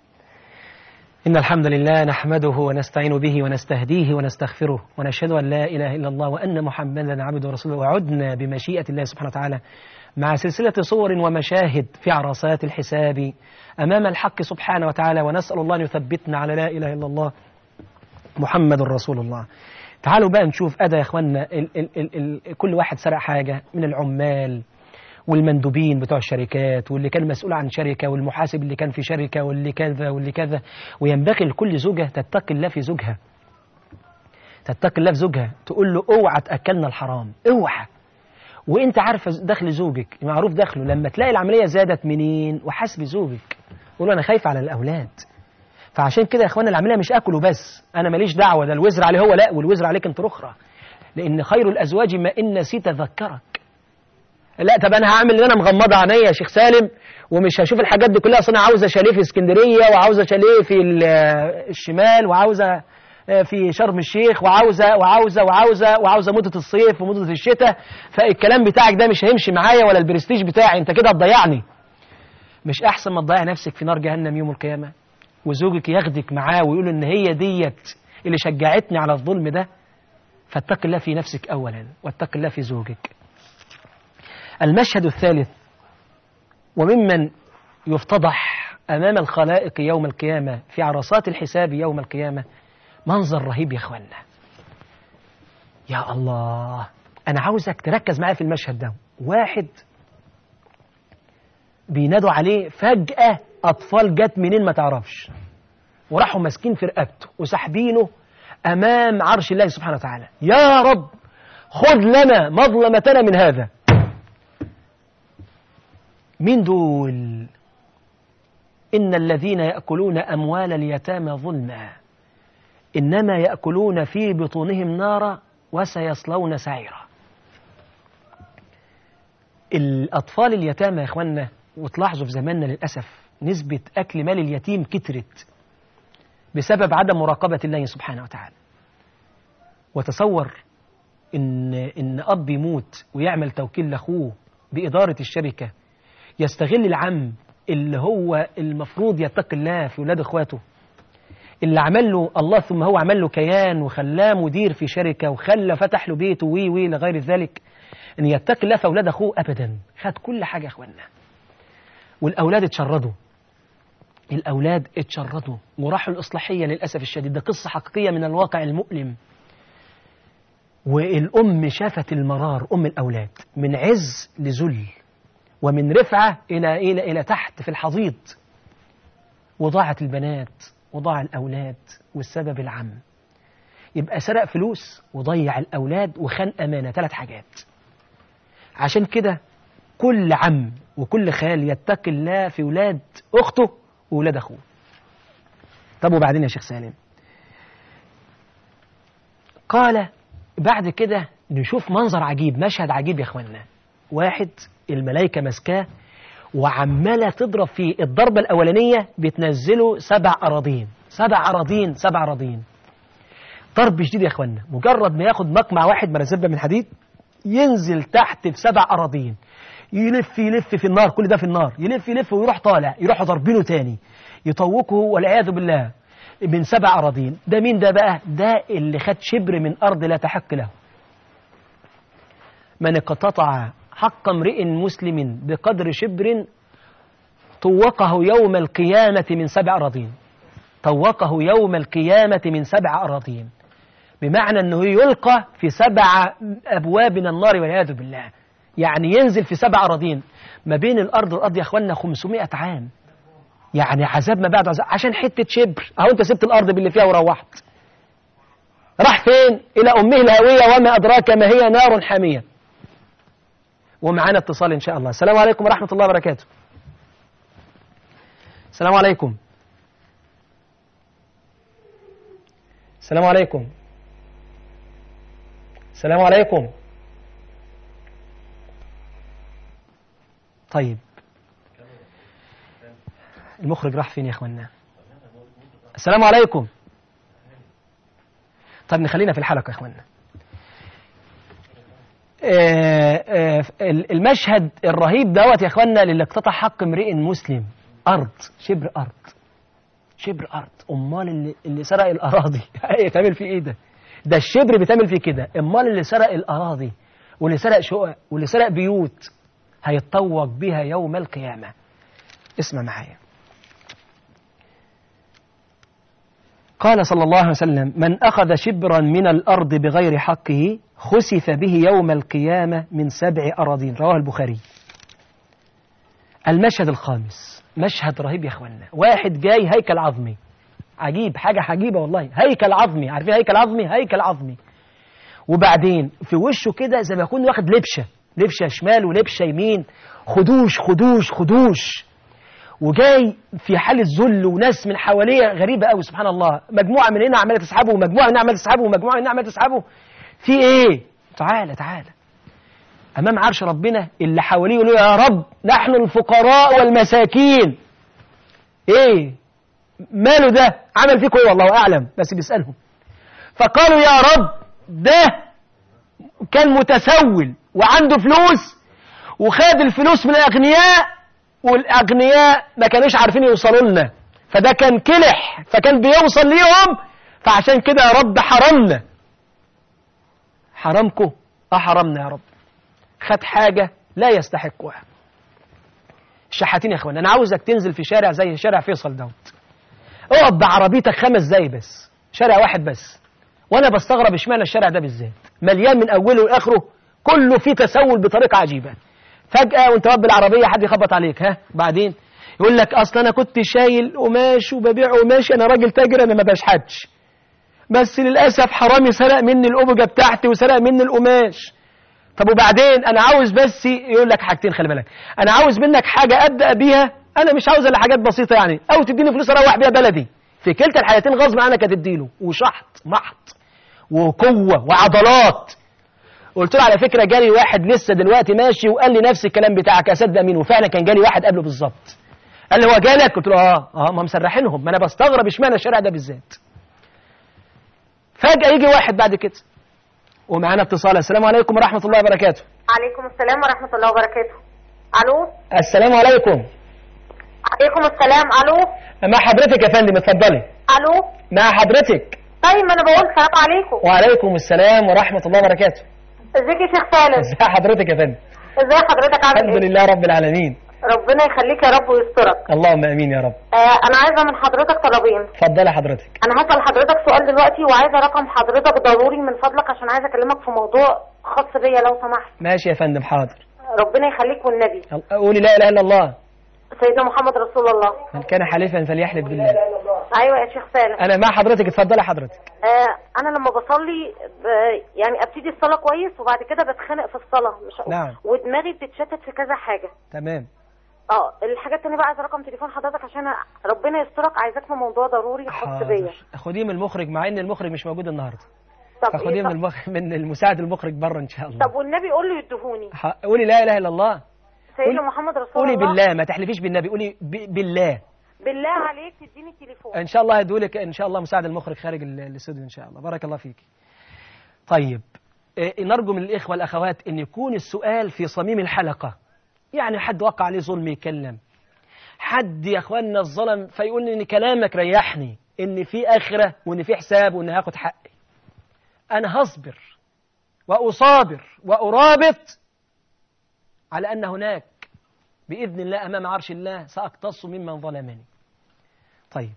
إن الحمد لله نحمده ونستعين به ونستهديه ونستغفره ونشهد أن لا إله إلا الله وأن محمدا عبده ورسوله وعدنا بمشيئة الله سبحانه وتعالى مع سلسلة صور ومشاهد في عرصات الحساب أمام الحق سبحانه وتعالى ونسأل الله أن يثبتنا على لا إله إلا الله محمد رسول الله تعالوا بقى نشوف أدا يا إخواننا ال ال ال ال كل واحد سرق حاجة من العمال والمندوبين بتوع الشركات واللي كان مسؤول عن شركة والمحاسب اللي كان في شركة واللي كذا واللي كذا وينبغي لكل زوجة تتقي الله في زوجها تتقي الله في زوجها تقول له اوعى تأكلنا الحرام اوعى وانت عارفه دخل زوجك معروف دخله لما تلاقي العملية زادت منين وحاسبي زوجك قول له انا خايف على الاولاد فعشان كده يا اخوانا العملية مش اكل وبس انا ماليش دعوة ده الوزر عليه هو لا والوزر عليك انت اخرى لان خير الازواج ما ان نسيت ذكرك لا طب انا هعمل ان انا مغمضه عينيا يا شيخ سالم ومش هشوف الحاجات دي كلها اصل انا عاوزه شاليه في اسكندريه وعاوزه شاليه في ال- الشمال وعاوزه في شرم الشيخ وعاوزه وعاوزه وعاوزه وعاوزه مده الصيف ومده الشتاء فالكلام بتاعك ده مش هيمشي معايا ولا البرستيج بتاعي انت كده هتضيعني مش احسن ما تضيع نفسك في نار جهنم يوم القيامه وزوجك ياخدك معاه ويقول ان هي ديت اللي شجعتني على الظلم ده فاتق الله في نفسك اولا واتق الله في زوجك المشهد الثالث وممن يفتضح أمام الخلائق يوم القيامة في عرصات الحساب يوم القيامة منظر رهيب يا أخوانا يا الله أنا عاوزك تركز معايا في المشهد ده واحد بينادوا عليه فجأة أطفال جت منين ما تعرفش وراحوا ماسكين في رقبته وساحبينه أمام عرش الله سبحانه وتعالى يا رب خذ لنا مظلمتنا من هذا مين دول إن الذين يأكلون أموال اليتامى ظلما إنما يأكلون في بطونهم نارا وسيصلون سعيرا الأطفال اليتامى يا إخوانا وتلاحظوا في زماننا للأسف نسبة أكل مال اليتيم كترت بسبب عدم مراقبة الله سبحانه وتعالى وتصور إن, إن أب يموت ويعمل توكيل لأخوه بإدارة الشركة يستغل العم اللي هو المفروض يتقي الله في ولاد اخواته اللي عمل له الله ثم هو عمل له كيان وخلاه مدير في شركه وخلى فتح له بيته وي وي لغير ذلك ان يتقي الله في اولاد اخوه ابدا خد كل حاجه يا اخوانا والاولاد اتشردوا الاولاد اتشردوا وراحوا الاصلاحيه للاسف الشديد ده قصه حقيقيه من الواقع المؤلم والام شافت المرار ام الاولاد من عز لذل ومن رفعة إلى إلى إلى تحت في الحضيض وضاعت البنات وضاع الأولاد والسبب العم يبقى سرق فلوس وضيع الأولاد وخان أمانة ثلاث حاجات عشان كده كل عم وكل خال يتقي الله في ولاد أخته وولاد أخوه طب وبعدين يا شيخ سالم قال بعد كده نشوف منظر عجيب مشهد عجيب يا اخوانا واحد الملائكة ماسكاه وعمالة تضرب فيه الضربة الأولانية بتنزله سبع أراضين سبع أراضين سبع أراضين ضرب شديد يا اخوانا مجرد ما ياخد مقمع واحد مرزبة من حديد ينزل تحت في سبع أراضين يلف يلف في النار كل ده في النار يلف يلف ويروح طالع يروحوا ضاربينه تاني يطوقه والعياذ بالله من سبع أراضين ده مين ده بقى ده اللي خد شبر من أرض لا تحق له من اقتطع حق امرئ مسلم بقدر شبر طوقه يوم القيامة من سبع أراضين طوقه يوم القيامة من سبع أراضين بمعنى أنه يلقى في سبع أبواب من النار والعياذ بالله يعني ينزل في سبع أراضين ما بين الأرض والأرض يا أخوانا 500 عام يعني عذاب ما بعد عذاب عشان حتة شبر أهو أنت سبت الأرض باللي فيها وروحت راح فين إلى أمه الهوية وما أدراك ما هي نار حامية ومعانا اتصال إن شاء الله السلام عليكم ورحمة الله وبركاته السلام عليكم السلام عليكم السلام عليكم طيب المخرج راح فين يا اخوانا السلام عليكم طيب نخلينا في الحلقة يا اخوانا آه، آه، المشهد الرهيب دوت يا اخوانا للي اقتطع حق امرئ مسلم ارض شبر ارض شبر ارض امال اللي, اللي سرق الاراضي يتعمل فيه ايه ده ده الشبر بيتعمل فيه كده امال اللي سرق الاراضي واللي سرق شقق واللي سرق بيوت هيتطوق بها يوم القيامه اسمع معايا قال صلى الله عليه وسلم من أخذ شبرا من الأرض بغير حقه خسف به يوم القيامة من سبع أراضين رواه البخاري المشهد الخامس مشهد رهيب يا أخوانا واحد جاي هيكل عظمي عجيب حاجة عجيبة والله هيكل عظمي عارفين هيكل عظمي هيكل عظمي وبعدين في وشه كده زي ما يكون واخد لبشة لبشة شمال ولبشة يمين خدوش خدوش خدوش وجاي في حالة ذل وناس من حواليه غريبة قوي سبحان الله مجموعة من هنا عمالة تسحبه ومجموعة من هنا عمالة تسحبه ومجموعة من هنا عمالة تسحبه في ايه تعالى تعالى امام عرش ربنا اللي حواليه يقولوا يا رب نحن الفقراء والمساكين ايه ماله ده عمل فيكم ايه والله اعلم بس بيسالهم فقالوا يا رب ده كان متسول وعنده فلوس وخد الفلوس من الاغنياء والاغنياء ما كانوش عارفين يوصلوا لنا فده كان كلح فكان بيوصل ليهم فعشان كده يا رب حرمنا حرمكم اه حرمنا يا رب خد حاجة لا يستحقها الشحاتين يا اخوان انا عاوزك تنزل في شارع زي شارع فيصل دوت اقعد بعربيتك خمس دقايق بس شارع واحد بس وانا بستغرب اشمعنى الشارع ده بالذات مليان من اوله لاخره كله فيه تسول بطريقه عجيبه فجاه وانت واقف بالعربيه حد يخبط عليك ها بعدين يقول لك اصل انا كنت شايل قماش وببيع قماش انا راجل تاجر انا ما بشحتش بس للاسف حرامي سرق مني الأبجة بتاعتي وسرق مني القماش طب وبعدين انا عاوز بس يقول لك حاجتين خلي بالك انا عاوز منك حاجه ابدا بيها انا مش عاوز الا حاجات بسيطه يعني او تديني فلوس اروح بيها بلدي في كلتا الحالتين غصب عنك هتديله وشحط محط وقوه وعضلات قلت له على فكره جالي واحد لسه دلوقتي ماشي وقال لي نفس الكلام بتاعك اصدق مين وفعلا كان جالي واحد قبله بالظبط قال لي هو جالك قلت له اه اه ما مسرحينهم ما انا بستغرب اشمعنى الشارع ده بالذات فجاه يجي واحد بعد كده ومعانا اتصال السلام عليكم ورحمه الله وبركاته عليكم السلام ورحمة الله وبركاته ألو السلام عليكم عليكم السلام ألو مع حضرتك يا فندم اتفضلي ألو مع حضرتك طيب ما أنا بقول السلام عليكم وعليكم السلام ورحمه الله وبركاته ازيك يا شيخ سالم ازي حضرتك يا فندم ازي حضرتك عامل الحمد ايه لله رب العالمين ربنا يخليك يا رب ويسترك اللهم امين يا رب آه أنا عايزة من حضرتك طلبين اتفضلي حضرتك أنا هسأل حضرتك سؤال دلوقتي وعايزة رقم حضرتك ضروري من فضلك عشان عايزة أكلمك في موضوع خاص بيا لو سمحت ماشي يا فندم حاضر ربنا يخليك والنبي قولي لا اله الا الله سيدنا محمد رسول الله من كان حليفا فليحلف بالله أيوة يا شيخ سالم انا مع حضرتك اتفضلي حضرتك آه انا لما بصلي ب... يعني ابتدي الصلاه كويس وبعد كده بتخانق في الصلاه مش نعم. ودماغي بتتشتت في كذا حاجه تمام اه الحاجات التانية بقى عايزه رقم تليفون حضرتك عشان ربنا يسترك عايزاك في موضوع ضروري خاص بيا حاضر خديه من المخرج مع ان المخرج مش موجود النهارده طب فخديه إيه من طب, المخ... من المساعد المخرج بره ان شاء الله طب والنبي قول له يدهوني ح- قولي لا اله الا الله سيدنا قولي- محمد رسول قولي الله بالله ما تحلفيش بالنبي قولي ب... بالله بالله عليك تديني التليفون ان شاء الله هدولك ان شاء الله مساعد المخرج خارج ال- الاستوديو ان شاء الله بارك الله فيك طيب إيه، نرجو من الاخوه والاخوات ان يكون السؤال في صميم الحلقه يعني حد وقع عليه ظلم يتكلم حد يا اخواننا الظلم فيقول ان كلامك ريحني ان في اخره وان في حساب وان هاخد حقي انا هصبر واصابر وارابط على ان هناك باذن الله امام عرش الله ساقتص ممن ظلمني طيب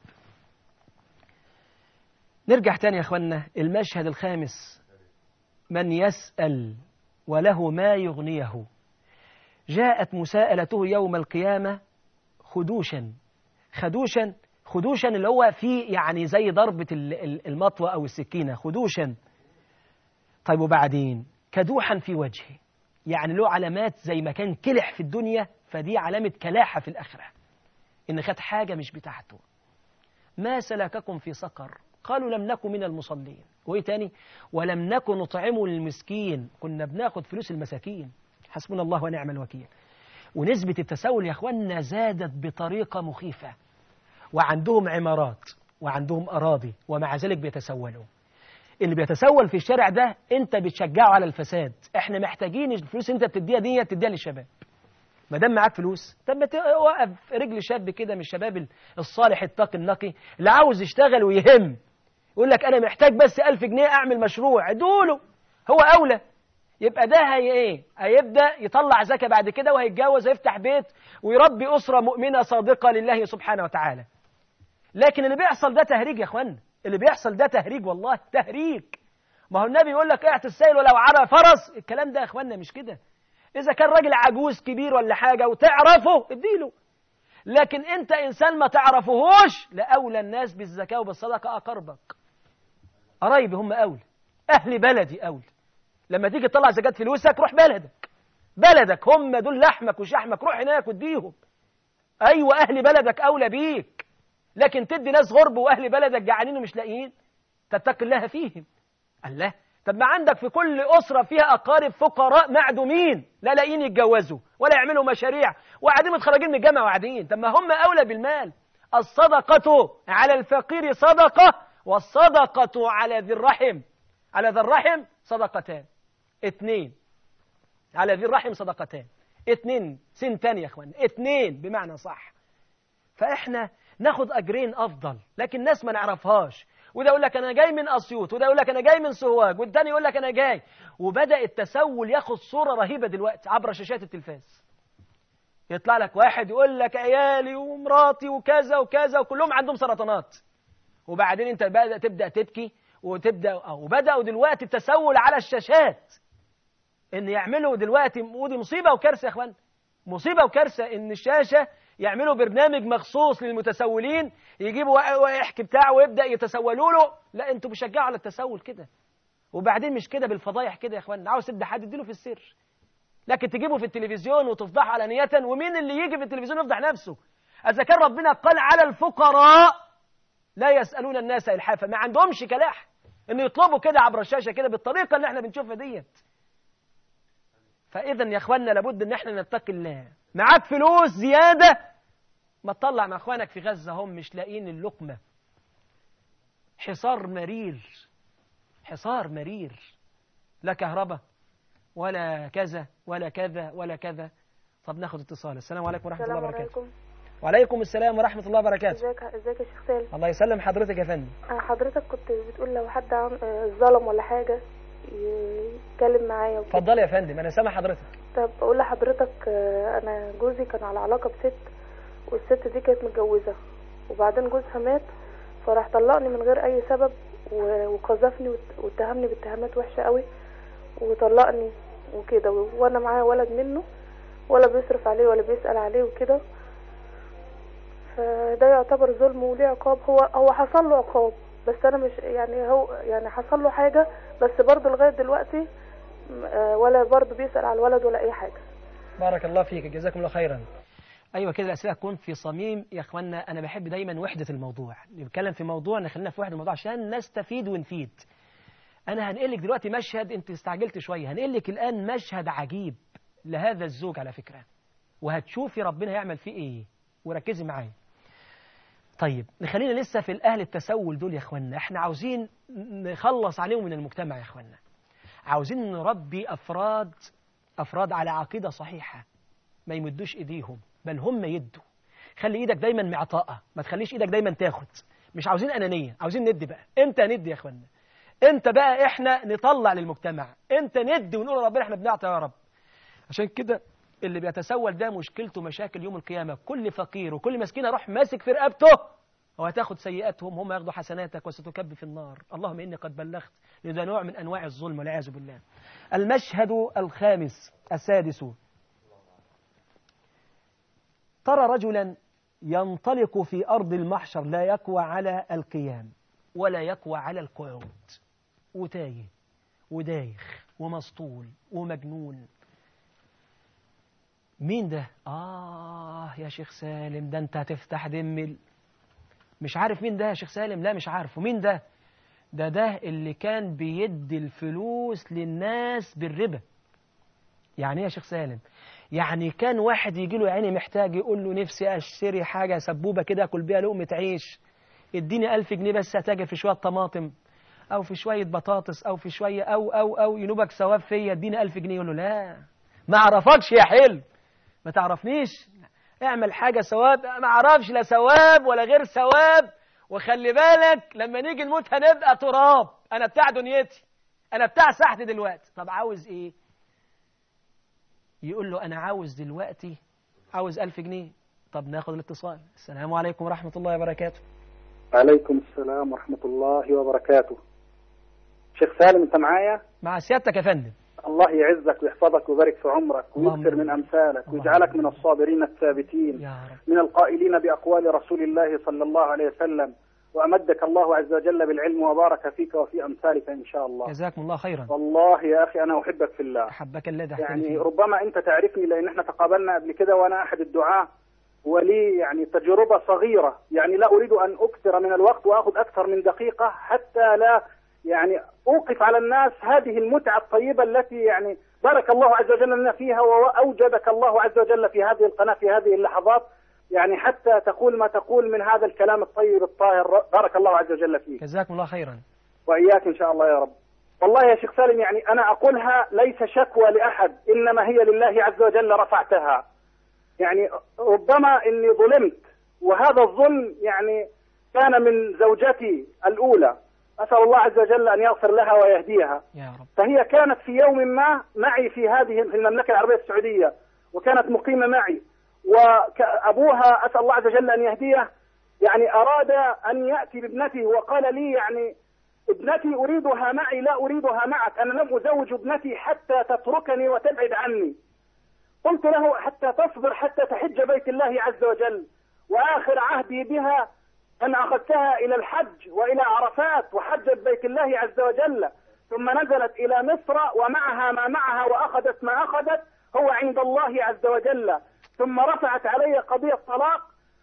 نرجع تاني يا اخوانا المشهد الخامس من يسأل وله ما يغنيه جاءت مساءلته يوم القيامة خدوشا خدوشا خدوشا اللي هو فيه يعني زي ضربة ال- ال- المطوة أو السكينة خدوشا طيب وبعدين كدوحا في وجهه يعني له علامات زي ما كان كلح في الدنيا فدي علامة كلاحة في الآخرة إن خد حاجة مش بتاعته ما سلككم في سقر قالوا لم نكن من المصلين وايه تاني ولم نكن نطعم المسكين كنا بناخد فلوس المساكين حسبنا الله ونعم الوكيل ونسبة التسول يا اخوانا زادت بطريقة مخيفة وعندهم عمارات وعندهم أراضي ومع ذلك بيتسولوا اللي بيتسول في الشارع ده انت بتشجعه على الفساد احنا محتاجين الفلوس انت بتديها دي تديها للشباب ما دام معاك فلوس طب ما توقف رجل شاب كده من الشباب الصالح التقي النقي اللي عاوز يشتغل ويهم يقول لك انا محتاج بس ألف جنيه اعمل مشروع ادوله هو اولى يبقى ده هي ايه هيبدا يطلع زكاه بعد كده وهيتجوز ويفتح بيت ويربي اسره مؤمنه صادقه لله سبحانه وتعالى لكن اللي بيحصل ده تهريج يا اخوانا اللي بيحصل ده تهريج والله تهريج ما هو النبي يقول لك اعت السيل ولو عرى فرس الكلام ده يا اخوانا مش كده اذا كان راجل عجوز كبير ولا حاجه وتعرفه اديله لكن انت انسان ما تعرفهوش لاولى الناس بالزكاه وبالصدقه اقربك قرايبي هم اولى اهل بلدي اولى لما تيجي تطلع زكاه فلوسك روح بلدك بلدك هم دول لحمك وشحمك روح هناك واديهم ايوه اهل بلدك اولى بيك لكن تدي ناس غرب واهل بلدك جعانين ومش لاقيين تتقي الله فيهم الله طب ما عندك في كل أسرة فيها أقارب فقراء معدومين لا لاقيين يتجوزوا ولا يعملوا مشاريع وقاعدين متخرجين من الجامعة وقاعدين طب ما هم أولى بالمال الصدقة على الفقير صدقة والصدقة على ذي الرحم على ذي الرحم صدقتان اثنين على ذي الرحم صدقتان اثنين سنتان يا اخوان اثنين بمعنى صح فاحنا ناخد اجرين افضل لكن الناس ما نعرفهاش وده يقول لك انا جاي من اسيوط وده يقول لك انا جاي من سوهاج والتاني يقول لك انا جاي وبدا التسول ياخد صوره رهيبه دلوقتي عبر شاشات التلفاز يطلع لك واحد يقول لك عيالي ومراتي وكذا وكذا وكلهم عندهم سرطانات وبعدين انت بقى تبدا تبكي وتبدا وبداوا دلوقتي التسول على الشاشات ان يعملوا دلوقتي ودي مصيبه وكارثه يا اخوان مصيبه وكارثه ان الشاشه يعملوا برنامج مخصوص للمتسولين يجيبوا يحكي بتاعه ويبدا يتسولوا له لا انتوا بتشجعوا على التسول كده وبعدين مش كده بالفضايح كده يا اخوان عاوز تدي حد اديله في السر لكن تجيبه في التلفزيون وتفضحه علانية ومين اللي يجي في التلفزيون يفضح نفسه إذا كان ربنا قال على الفقراء لا يسألون الناس إلحافا ما عندهمش كلاح إن يطلبوا كده عبر الشاشة كده بالطريقة اللي احنا بنشوفها ديت فإذا يا إخواننا لابد إن احنا نتقي الله معاك فلوس زيادة ما تطلع مع إخوانك في غزة هم مش لاقيين اللقمة حصار مرير حصار مرير لا كهرباء ولا كذا ولا كذا ولا كذا طب ناخد اتصال السلام عليكم ورحمة الله السلام وبركاته عليكم وعليكم السلام ورحمة الله وبركاته ازيك ازيك يا شيخ سالم الله يسلم حضرتك يا فندم آه، حضرتك كنت بتقول لو حد عم- آه، ظلم ولا حاجة يتكلم معايا وكده اتفضل يا فندم انا سامع حضرتك طب اقول لحضرتك آه، انا جوزي كان على علاقة بست والست دي كانت متجوزة وبعدين جوزها مات فراح طلقني من غير اي سبب و- وقذفني وات- واتهمني باتهامات وحشة قوي وطلقني وكده و- وانا معايا ولد منه ولا بيصرف عليه ولا بيسأل عليه وكده فده يعتبر ظلم وليه عقاب هو هو حصل له عقاب بس انا مش يعني هو يعني حصل له حاجة بس برضه لغاية دلوقتي م- آه، ولا برضه بيسأل على الولد ولا اي حاجة بارك الله فيك جزاكم الله خيرا ايوه كده الاسئله تكون في صميم يا اخوانا انا بحب دايما وحده الموضوع نتكلم في موضوع نخلينا في وحده الموضوع عشان نستفيد ونفيد انا هنقل لك دلوقتي مشهد انت استعجلت شويه هنقل لك الان مشهد عجيب لهذا الزوج على فكره وهتشوفي ربنا هيعمل فيه ايه وركزي معايا طيب نخلينا لسه في الاهل التسول دول يا اخوانا احنا عاوزين نخلص عليهم من المجتمع يا اخوانا عاوزين نربي افراد افراد على عقيده صحيحه ما يمدوش ايديهم بل هم يدوا خلي ايدك دايما معطاءه ما تخليش ايدك دايما تاخد مش عاوزين انانيه عاوزين ندي بقى امتى ندي يا اخوانا امتى بقى احنا نطلع للمجتمع امتى ندي ونقول ربنا احنا بنعطي يا رب عشان كده اللي بيتسول ده مشكلته مشاكل يوم القيامه كل فقير وكل مسكين اروح ماسك في رقبته وهتاخد سيئاتهم هم ياخدوا حسناتك وستكب في النار اللهم اني قد بلغت لذا نوع من انواع الظلم والعياذ بالله المشهد الخامس السادس ترى رجلا ينطلق في أرض المحشر لا يقوى على القيام ولا يقوى على القعود وتايه ودايخ ومسطول ومجنون مين ده؟ آه يا شيخ سالم ده أنت هتفتح دمل مش عارف مين ده يا شيخ سالم لا مش عارفه مين ده؟ ده ده اللي كان بيدي الفلوس للناس بالربا يعني ايه يا شيخ سالم يعني كان واحد يجي له عيني محتاج يقول له نفسي اشتري حاجه سبوبه كده اكل بيها لقمه عيش اديني ألف جنيه بس هتاجر في شويه طماطم او في شويه بطاطس او في شويه او او او ينوبك ثواب فيا اديني ألف جنيه يقول له لا ما اعرفكش يا حلم ما تعرفنيش اعمل حاجه ثواب ما اعرفش لا ثواب ولا غير ثواب وخلي بالك لما نيجي نموت هنبقى تراب انا بتاع دنيتي انا بتاع ساحتي دلوقتي طب عاوز ايه يقول له أنا عاوز دلوقتي عاوز ألف جنيه طب ناخد الاتصال السلام عليكم ورحمة الله وبركاته عليكم السلام ورحمة الله وبركاته شيخ سالم انت معايا مع سيادتك يا فندم الله يعزك ويحفظك ويبارك في عمرك اللهم ويكثر من أمثالك ويجعلك من الصابرين الثابتين يا رب من القائلين بأقوال رسول الله صلى الله عليه وسلم وأمدك الله عز وجل بالعلم وبارك فيك وفي أمثالك إن شاء الله جزاكم الله خيرا والله يا أخي أنا أحبك في الله أحبك الذي أحبني يعني فيه ربما أنت تعرفني لأن احنا تقابلنا قبل كده وأنا أحد الدعاة ولي يعني تجربة صغيرة يعني لا أريد أن أكثر من الوقت وأخذ أكثر من دقيقة حتى لا يعني اوقف على الناس هذه المتعه الطيبه التي يعني بارك الله عز وجل لنا فيها واوجدك الله عز وجل في هذه القناه في هذه اللحظات يعني حتى تقول ما تقول من هذا الكلام الطيب الطاهر بارك الله عز وجل فيك جزاكم الله خيرا واياك ان شاء الله يا رب والله يا شيخ سالم يعني انا اقولها ليس شكوى لاحد انما هي لله عز وجل رفعتها يعني ربما اني ظلمت وهذا الظلم يعني كان من زوجتي الاولى اسال الله عز وجل ان يغفر لها ويهديها يا رب فهي كانت في يوم ما معي في هذه في المملكه العربيه السعوديه وكانت مقيمه معي وابوها اسال الله عز وجل ان يهديه يعني اراد ان ياتي بابنته وقال لي يعني ابنتي اريدها معي لا اريدها معك انا لم ازوج ابنتي حتى تتركني وتبعد عني قلت له حتى تصبر حتى تحج بيت الله عز وجل واخر عهدي بها ان اخذتها الى الحج والى عرفات وحجت بيت الله عز وجل ثم نزلت الى مصر ومعها ما معها واخذت ما اخذت هو عند الله عز وجل ثم رفعت علي قضيه طلاق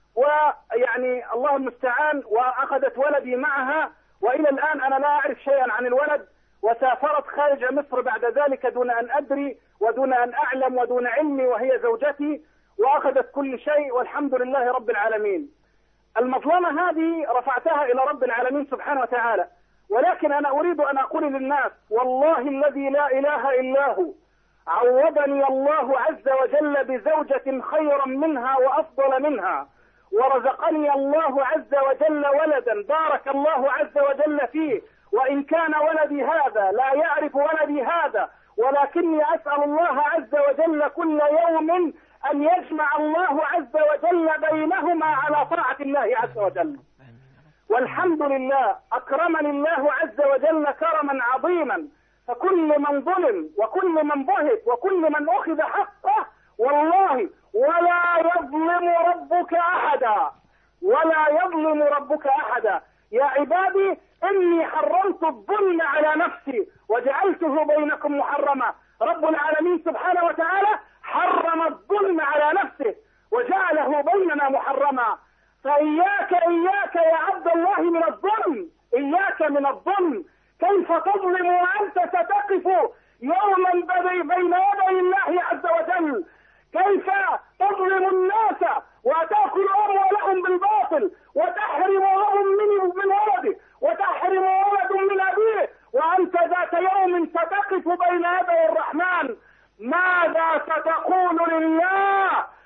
ويعني الله المستعان واخذت ولدي معها والى الان انا لا اعرف شيئا عن الولد وسافرت خارج مصر بعد ذلك دون ان ادري ودون ان اعلم ودون علمي وهي زوجتي واخذت كل شيء والحمد لله رب العالمين. المظلمه هذه رفعتها الى رب العالمين سبحانه وتعالى ولكن انا اريد ان اقول للناس والله الذي لا اله الا هو عوضني الله عز وجل بزوجة خيرا منها وافضل منها ورزقني الله عز وجل ولدا بارك الله عز وجل فيه وان كان ولدي هذا لا يعرف ولدي هذا ولكني اسال الله عز وجل كل يوم ان يجمع الله عز وجل بينهما على طاعه الله عز وجل والحمد لله اكرمني الله عز وجل كرما عظيما فكل من ظلم وكل من بهت وكل من اخذ حقه والله ولا يظلم ربك احدا ولا يظلم ربك احدا يا عبادي اني حرمت الظلم على نفسي وجعلته بينكم محرما رب العالمين سبحانه وتعالى حرم الظلم على نفسه وجعله بيننا محرما فاياك اياك يا عبد الله من الظلم اياك من الظلم كيف تظلم وانت ستقف يوما بين يدي الله عز وجل كيف تظلم الناس وتاكل اموالهم بالباطل وتحرم ابو من من ولده وتحرم ولد من ابيه وانت ذات يوم ستقف بين يدي الرحمن ماذا ستقول لله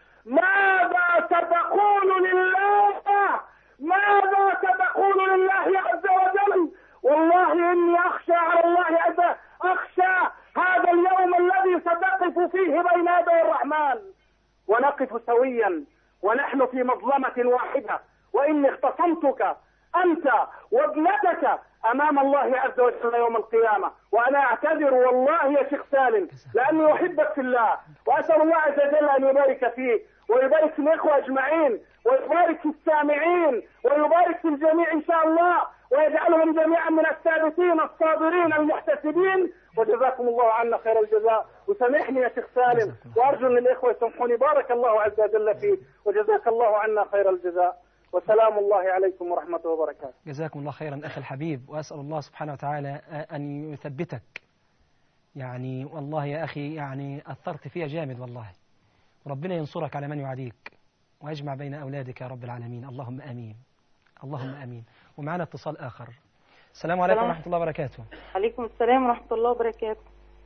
ماذا ستقول لله ماذا ستقول لله عز وجل والله اني اخشى على الله عز اخشى هذا اليوم الذي ستقف فيه بين يدي الرحمن ونقف سويا ونحن في مظلمة واحدة وإني اختصمتك أنت وابنتك أمام الله عز وجل يوم القيامة وأنا أعتذر والله يا شيخ سالم لأني أحبك في الله وأسأل الله عز وجل أن يبارك فيك ويبارك في الإخوة أجمعين ويبارك في السامعين ويبارك في الجميع إن شاء الله ويجعلهم جميعا من الثابتين الصابرين المحتسبين وجزاكم الله عنا خير الجزاء وسامحني يا شيخ سالم وارجو ان الاخوه يسامحوني بارك الله عز وجل فيك وجزاك الله عنا خير الجزاء وسلام الله عليكم ورحمته وبركاته جزاكم الله خيرا أخي الحبيب وأسأل الله سبحانه وتعالى أن يثبتك يعني والله يا أخي يعني أثرت فيها جامد والله ربنا ينصرك على من يعاديك ويجمع بين أولادك يا رب العالمين اللهم آمين اللهم آمين ومعنا اتصال آخر السلام عليكم السلام. ورحمة الله وبركاته عليكم السلام ورحمة الله وبركاته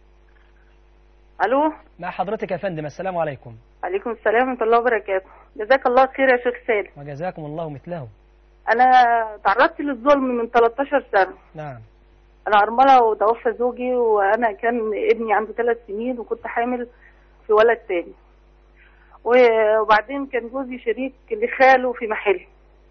ألو مع حضرتك يا فندم السلام عليكم عليكم السلام ورحمة الله وبركاته جزاك الله خير يا شيخ سالم وجزاكم الله مثله أنا تعرضت للظلم من 13 سنة نعم أنا أرملة وتوفى زوجي وأنا كان ابني عنده ثلاث سنين وكنت حامل في ولد تاني وبعدين كان جوزي شريك لخاله في محل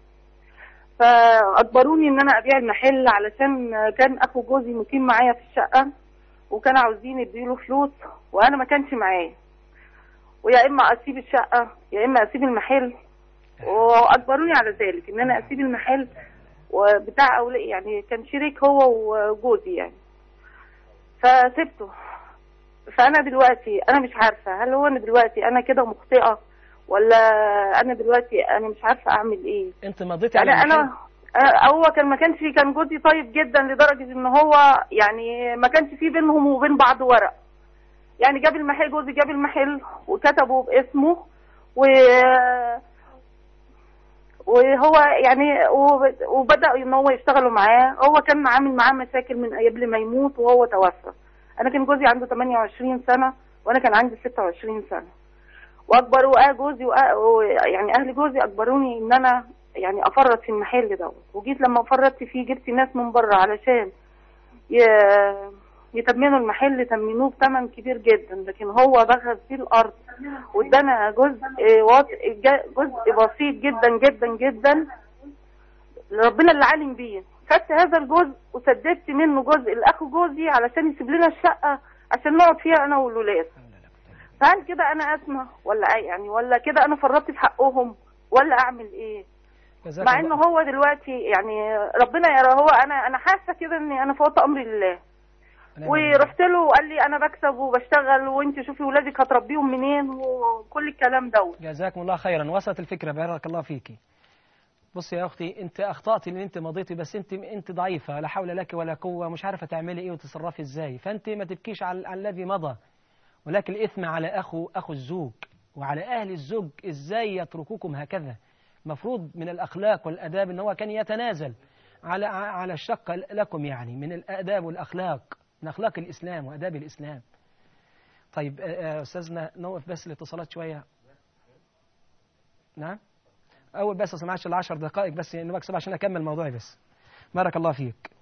فأجبروني إن أنا أبيع المحل علشان كان أخو جوزي مقيم معايا في الشقة وكانوا عاوزين يديله فلوس وأنا ما كانش معايا ويا إما أسيب الشقة يا إما أسيب المحل وأجبروني على ذلك إن أنا أسيب المحل وبتاع أولاد يعني كان شريك هو وجوزي يعني فسبته فأنا دلوقتي أنا مش عارفة هل هو أنا دلوقتي أنا كده مخطئة ولا أنا دلوقتي أنا مش عارفة أعمل إيه أنت مضيت على يعني المحل انا آه، هو كان ما كانش كان جوزي طيب جدا لدرجه ان هو يعني ما كانش في بينهم وبين بعض ورق يعني جاب المحل جوزي جاب المحل وكتبه باسمه و وهو يعني وب- وبدأ ان هو يشتغلوا معاه هو كان عامل معاه مشاكل من قبل ما يموت وهو توفى انا كان جوزي عنده 28 سنة وانا كان عندي 26 سنة واكبروا اه جوزي وأ- و- يعني اهل جوزي اجبروني ان انا يعني افرط في المحل دوت وجيت لما فرطت فيه جبت ناس من بره علشان ي- يتمنوا المحل تمنوه بثمن كبير جدا لكن هو بخس فيه الارض وادانا جزء واط- جا- جزء بسيط جدا جدا جدا ربنا اللي عالم بيه خدت هذا الجزء وسددت منه جزء لاخو جوزي علشان يسيب لنا الشقه عشان نقعد فيها انا والولاد فهل كده انا اسمى ولا ايه يعني ولا كده انا فرطت في حقهم ولا اعمل ايه جزاك مع الله- انه هو دلوقتي يعني ربنا يرى هو انا انا حاسه كده اني انا فوت امري لله نعم بالله. ورحت له وقال لي انا بكسب وبشتغل وانت شوفي ولادك هتربيهم منين وكل الكلام دوت جزاكم الله خيرا وصلت الفكرة بارك الله فيكي بصي يا أختي أنت أخطأت إن أنت مضيتي بس أنت أنت ضعيفة لا حول لك ولا قوة مش عارفة تعملي إيه وتتصرفي إزاي فأنت ما تبكيش على, على الذي مضى ولكن الإثم على أخو أخو الزوج وعلى أهل الزوج إزاي يتركوكم هكذا مفروض من الأخلاق والأداب إن هو كان يتنازل على على الشق لكم يعني من الآداب والأخلاق من أخلاق الإسلام وآداب الإسلام طيب آه، آه، أستاذنا نوقف بس الاتصالات شوية نعم أول بس أصل معاش العشر دقائق بس إنه بكسب عشان أكمل موضوعي بس بارك الله فيك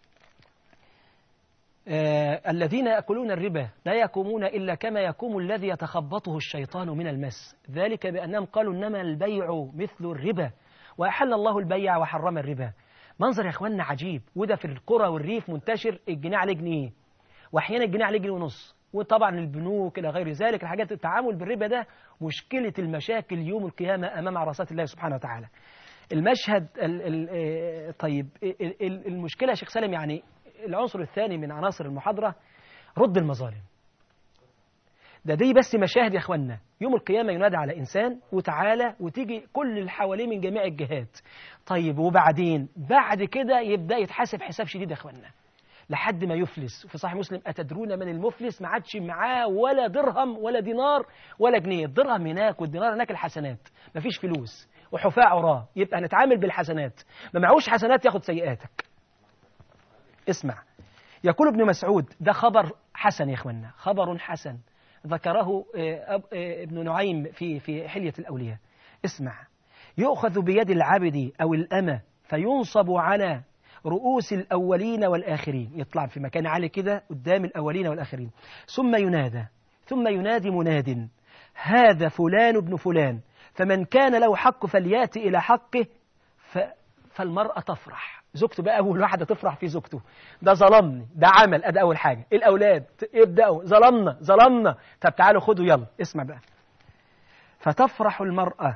آه الذين يأكلون الربا لا يقومون إلا كما يقوم الذي يتخبطه الشيطان من المس ذلك بأنهم قالوا إنما البيع مثل الربا وأحل الله البيع وحرم الربا منظر يا إخواننا عجيب وده في القرى والريف منتشر الجنيه عليه جنيه واحيانا الجنيه عليه جنيه ونص وطبعا البنوك الى غير ذلك الحاجات التعامل بالربا ده مشكله المشاكل يوم القيامه امام عرصات الله سبحانه وتعالى المشهد ال ال آه، طيب ال- ال- المشكله يا شيخ سالم يعني العنصر الثاني من عناصر المحاضره رد المظالم ده دي بس مشاهد يا اخوانا يوم القيامة ينادى على إنسان وتعالى وتيجي كل اللي حواليه من جميع الجهات طيب وبعدين بعد كده يبدأ يتحاسب حساب شديد يا اخوانا لحد ما يفلس في صحيح مسلم أتدرون من المفلس ما عادش معاه ولا درهم ولا دينار ولا جنيه الدرهم هناك والدينار هناك الحسنات مفيش فلوس وحفاء عراه يبقى هنتعامل بالحسنات ما معهوش حسنات ياخد سيئاتك اسمع يقول ابن مسعود ده خبر حسن يا اخوانا خبر حسن ذكره آه، أب- آه، ابن نعيم في في حلية الأولياء اسمع يؤخذ بيد العبد أو الأمة فينصب على رؤوس الأولين والآخرين يطلع في مكان عالي كده قدام الأولين والآخرين ثم ينادى ثم ينادي مناد هذا فلان ابن فلان فمن كان له حق فلياتي إلى حقه ف... فالمرأة تفرح زوجته بقى أول واحدة تفرح في زوجته ده ظلمني ده عمل أدي أول حاجة الأولاد يبدأوا ظلمنا ظلمنا طب تعالوا خدوا يلا اسمع بقى فتفرح المرأة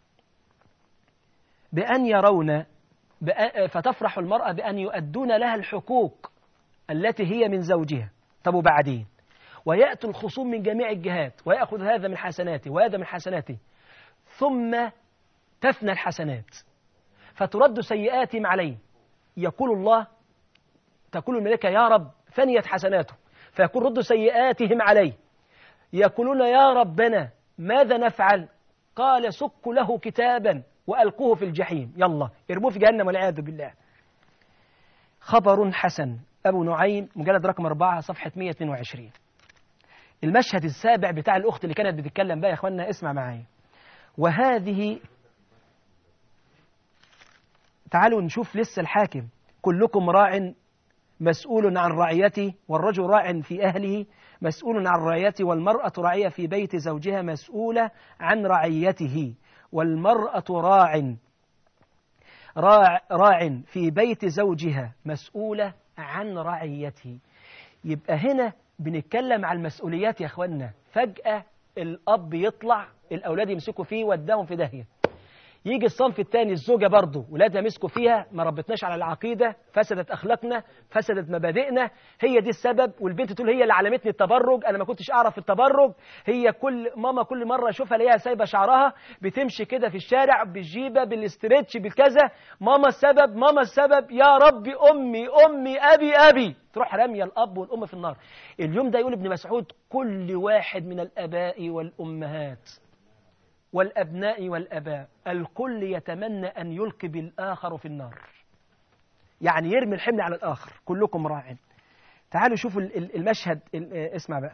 بأن يرون بأ... فتفرح المرأة بأن يؤدون لها الحقوق التي هي من زوجها طب وبعدين ويأتي الخصوم من جميع الجهات ويأخذ هذا من حسناته وهذا من حسناته ثم تفنى الحسنات فترد سيئاتهم عليه يقول الله تقول الملائكة يا رب فنيت حسناته فيقول رد سيئاتهم عليه يقولون يا ربنا ماذا نفعل قال سك له كتابا وألقوه في الجحيم يلا ارموه في جهنم والعياذ بالله خبر حسن أبو نعيم مجلد رقم أربعة صفحة 122 المشهد السابع بتاع الأخت اللي كانت بتتكلم بقى يا إخوانا اسمع معايا وهذه تعالوا نشوف لسه الحاكم كلكم راع مسؤول عن رعيته والرجل راع في أهله مسؤول عن رعيته والمرأة راعية في بيت زوجها مسؤولة عن رعيته والمرأة راع راع, راع في بيت زوجها مسؤولة عن رعيته يبقى هنا بنتكلم عن المسؤوليات يا اخوانا فجأة الأب يطلع الأولاد يمسكوا فيه وداهم في داهية يجي الصنف الثاني الزوجة برضه ولادها مسكوا فيها ما ربتناش على العقيدة فسدت أخلاقنا فسدت مبادئنا هي دي السبب والبنت تقول هي اللي علمتني التبرج أنا ما كنتش أعرف التبرج هي كل ماما كل مرة أشوفها الاقيها سايبة شعرها بتمشي كده في الشارع بالجيبة بالاسترتش بالكذا ماما السبب ماما السبب يا ربي أمي أمي أبي أبي تروح رامية الأب والأم في النار اليوم ده يقول ابن مسعود كل واحد من الآباء والأمهات والأبناء والأباء الكل يتمنى أن يلقي بالآخر في النار يعني يرمي الحمل على الآخر كلكم راع تعالوا شوفوا ال- ال- المشهد ال- آه، اسمع بقى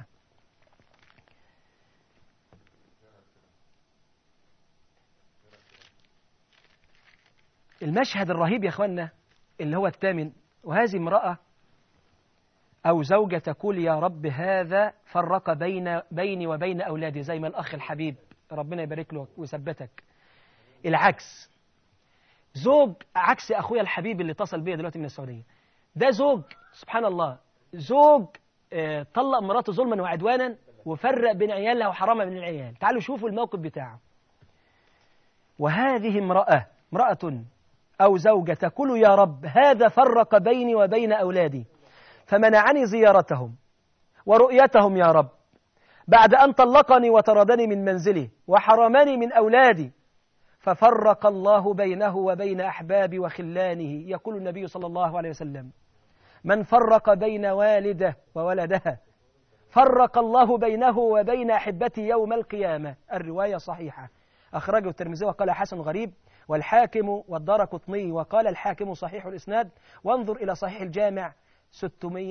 المشهد الرهيب يا اخوانا اللي هو الثامن وهذه امرأة أو زوجة تقول يا رب هذا فرق بين بيني وبين أولادي زي ما الأخ الحبيب ربنا يبارك له ويثبتك العكس زوج عكس أخويا الحبيب اللي اتصل بيا دلوقتي من السعودية ده زوج سبحان الله زوج آه، طلق مراته ظلما وعدوانا وفرق بين عيالها وحرمها من العيال تعالوا شوفوا الموقف بتاعه وهذه امرأة امرأة أو زوجة تقول يا رب هذا فرق بيني وبين أولادي فمنعني زيارتهم ورؤيتهم يا رب بعد أن طلقني وطردني من منزلي وحرمني من أولادي ففرق الله بينه وبين أحبابي وخلانه يقول النبي صلى الله عليه وسلم من فرق بين والده وولدها فرق الله بينه وبين أحبته يوم القيامة الرواية صحيحة أخرجه الترمذي وقال حسن غريب والحاكم والدار قطني وقال الحاكم صحيح الإسناد وانظر إلى صحيح الجامع 600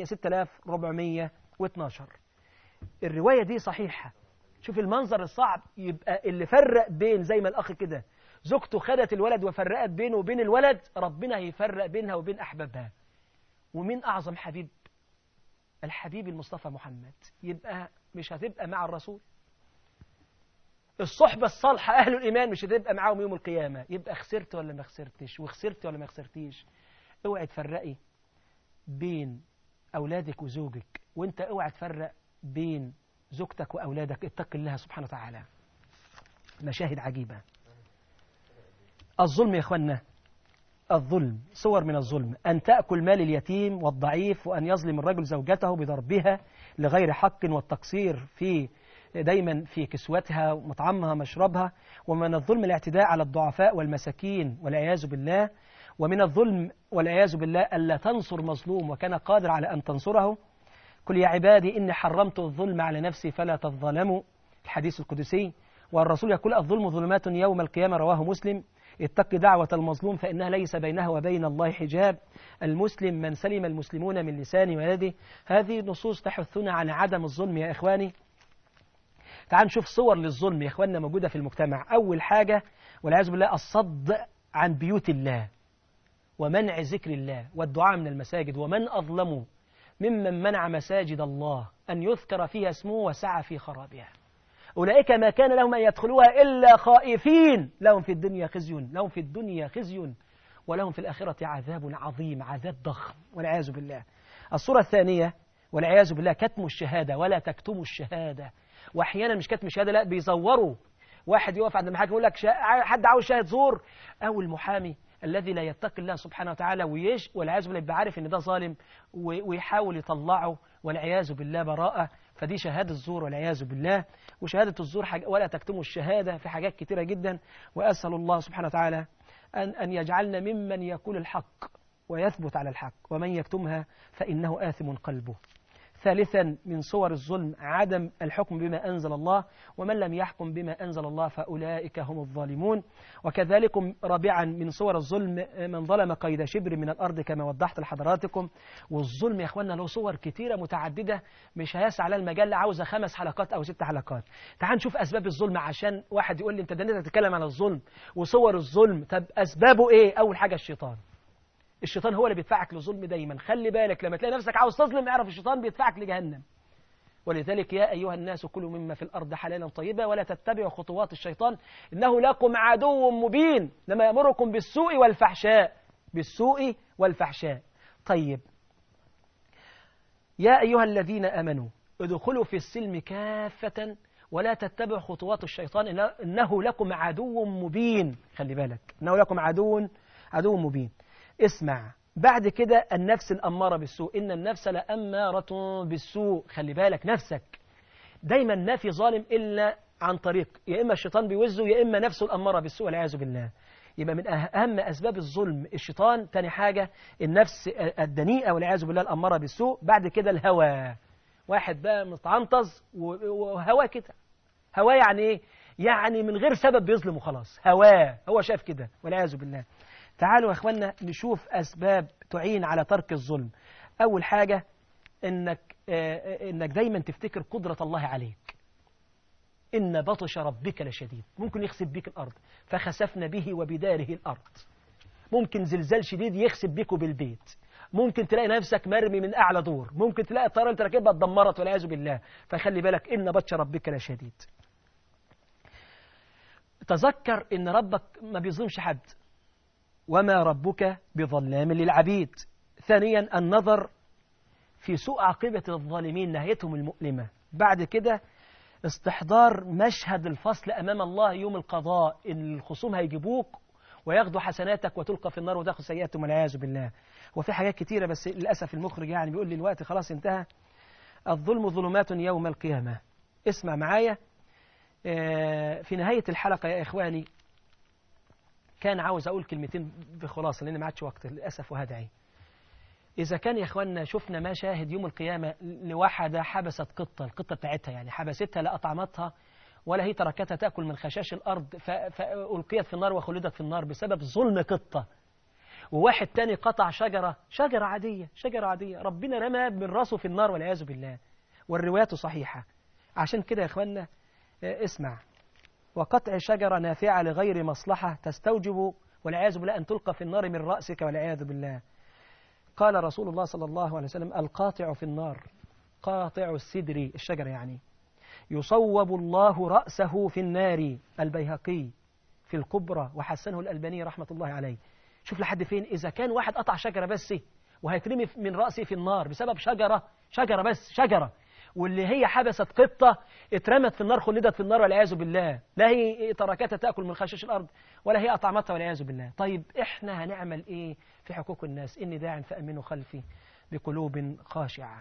6412 الرواية دي صحيحة شوف المنظر الصعب يبقى اللي فرق بين زي ما الأخ كده زوجته خدت الولد وفرقت بينه وبين الولد ربنا هيفرق بينها وبين أحبابها ومين أعظم حبيب الحبيب المصطفى محمد يبقى مش هتبقى مع الرسول الصحبة الصالحة أهل الإيمان مش هتبقى معاهم يوم القيامة يبقى خسرت ولا ما خسرتش وخسرت ولا ما خسرتيش اوعي تفرقي بين أولادك وزوجك وانت اوعي تفرق بين زوجتك وأولادك اتق الله سبحانه وتعالى مشاهد عجيبة الظلم يا اخوانا الظلم صور من الظلم أن تأكل مال اليتيم والضعيف وأن يظلم الرجل زوجته بضربها لغير حق والتقصير في دايما في كسوتها ومطعمها مشربها ومن الظلم الاعتداء على الضعفاء والمساكين والعياذ بالله ومن الظلم والعياذ بالله ألا تنصر مظلوم وكان قادر على أن تنصره قل يا عبادي إني حرمت الظلم على نفسي فلا تظلموا الحديث القدسي والرسول يقول الظلم ظلمات يوم القيامة رواه مسلم اتق دعوة المظلوم فإنها ليس بينها وبين الله حجاب المسلم من سلم المسلمون من لسانه ويده هذه نصوص تحثنا عن عدم الظلم يا إخواني تعال نشوف صور للظلم يا إخواننا موجودة في المجتمع أول حاجة والعياذ بالله الصد عن بيوت الله ومنع ذكر الله والدعاء من المساجد ومن أظلم ممن منع مساجد الله أن يذكر فيها اسمه وسعى في خرابها أولئك ما كان لهم أن يدخلوها إلا خائفين لهم في الدنيا خزي لهم في الدنيا خزي ولهم في الآخرة عذاب عظيم عذاب ضخم والعياذ بالله الصورة الثانية والعياذ بالله كتم الشهادة ولا تكتموا الشهادة وأحيانا مش كتم الشهادة لا بيزوروا واحد يقف عند المحاكم يقول لك شا... حد عاوز شاهد زور أو المحامي الذي لا يتقي الله سبحانه وتعالى ويش والعياذ بالله يبقى عارف ان ده ظالم و... ويحاول يطلعه والعياذ بالله براءة فدي شهادة الزور والعياذ بالله وشهادة الزور حاج... ولا تكتموا الشهادة في حاجات كتيرة جدا وأسأل الله سبحانه وتعالى أن, أن يجعلنا ممن يقول الحق ويثبت على الحق ومن يكتمها فإنه آثم قلبه ثالثا من صور الظلم عدم الحكم بما أنزل الله ومن لم يحكم بما أنزل الله فأولئك هم الظالمون وكذلك رابعا من صور الظلم من ظلم قيد شبر من الأرض كما وضحت لحضراتكم والظلم يا أخوانا له صور كتيرة متعددة مش هيسع على المجال عاوزة خمس حلقات أو ست حلقات تعال نشوف أسباب الظلم عشان واحد يقول لي أنت دنيتك تتكلم عن الظلم وصور الظلم طب أسبابه إيه أول حاجة الشيطان الشيطان هو اللي بيدفعك للظلم دايما خلي بالك لما تلاقي نفسك عاوز تظلم اعرف الشيطان بيدفعك لجهنم ولذلك يا أيها الناس كلوا مما في الأرض حلالا طيبا ولا تتبعوا خطوات الشيطان إنه لكم عدو مبين لما يأمركم بالسوء والفحشاء بالسوء والفحشاء طيب يا أيها الذين آمنوا ادخلوا في السلم كافة ولا تتبعوا خطوات الشيطان إنه- إنه لكم عدو مبين خلي بالك إنه لكم عدو عدو مبين اسمع بعد كده النفس الأمارة بالسوء إن النفس لأمارة بالسوء خلي بالك نفسك دايما ما في ظالم إلا عن طريق يا إما الشيطان بيوزه يا إما نفسه الأمارة بالسوء والعياذ بالله يبقى من أهم أسباب الظلم الشيطان تاني حاجة النفس الدنيئة والعياذ بالله الأمارة بالسوء بعد كده الهوى واحد بقى متعنطز و- وهواه كده هواه يعني إيه؟ يعني من غير سبب بيظلم وخلاص هواه هو شاف كده والعياذ بالله تعالوا يا اخوانا نشوف اسباب تعين على ترك الظلم اول حاجه انك آه، انك دايما تفتكر قدره الله عليك ان بطش ربك لشديد ممكن يخسف بيك الارض فخسفنا به وبداره الارض ممكن زلزال شديد يخسف بيك بالبيت ممكن تلاقي نفسك مرمي من اعلى دور ممكن تلاقي الطياره اللي انت راكبها اتدمرت والعياذ بالله فخلي بالك ان بطش ربك لشديد تذكر ان ربك ما بيظلمش حد وما ربك بظلام للعبيد ثانيا النظر في سوء عاقبة الظالمين نهايتهم المؤلمة بعد كده استحضار مشهد الفصل أمام الله يوم القضاء إن الخصوم هيجيبوك وياخدوا حسناتك وتلقى في النار وتاخد سيئاتهم والعياذ بالله وفي حاجات كتيرة بس للأسف المخرج يعني بيقول لي الوقت خلاص انتهى الظلم ظلمات يوم القيامة اسمع معايا آه، في نهاية الحلقة يا إخواني كان عاوز أقول كلمتين بخلاصة لأن ما عادش وقت للأسف وهدعي إذا كان يا إخواننا شفنا مشاهد يوم القيامة لواحدة حبست قطة القطة بتاعتها يعني حبستها لا أطعمتها ولا هي تركتها تأكل من خشاش الأرض ف- فألقيت في النار وخلدت في النار بسبب ظلم قطة وواحد تاني قطع شجرة شجرة عادية شجرة عادية ربنا رمى من راسه في النار والعياذ بالله والروايات صحيحة عشان كده يا إخواننا آه، اسمع وقطع شجرة نافعة لغير مصلحة تستوجب والعياذ بالله أن تلقى في النار من رأسك والعياذ بالله قال رسول الله صلى الله عليه وسلم القاطع في النار قاطع السدر الشجر يعني يصوب الله رأسه في النار البيهقي في الكبرى وحسنه الألباني رحمة الله عليه شوف لحد فين إذا كان واحد قطع شجرة بس وهيترمي من رأسه في النار بسبب شجرة شجرة بس شجرة واللي هي حبست قطة اترمت في النار خلدت في النار والعياذ بالله لا هي تركتها تأكل من خشاش الأرض ولا هي أطعمتها والعياذ بالله طيب إحنا هنعمل إيه في حقوق الناس إني داع فأمنوا خلفي بقلوب خاشعة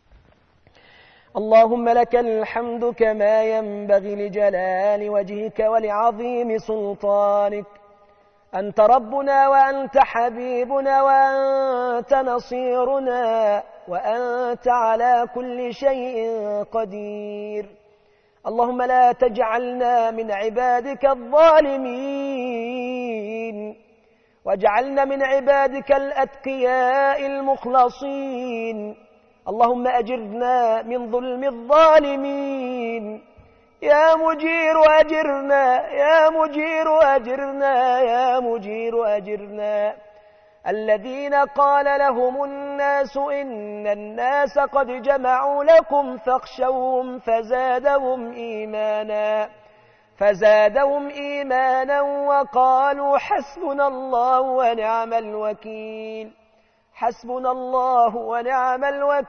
اللهم لك الحمد كما ينبغي لجلال وجهك ولعظيم سلطانك أنت ربنا وأنت حبيبنا وأنت نصيرنا وأنت على كل شيء قدير اللهم لا تجعلنا من عبادك الظالمين واجعلنا من عبادك الأتقياء المخلصين اللهم أجرنا من ظلم الظالمين يا مجير أجرنا يا مجير أجرنا يا مجير أجرنا الذين قال لهم الناس إن الناس قد جمعوا لكم فاخشوهم فزادهم إيمانا فزادهم إيمانا وقالوا حسبنا الله ونعم الوكيل حسبنا الله ونعم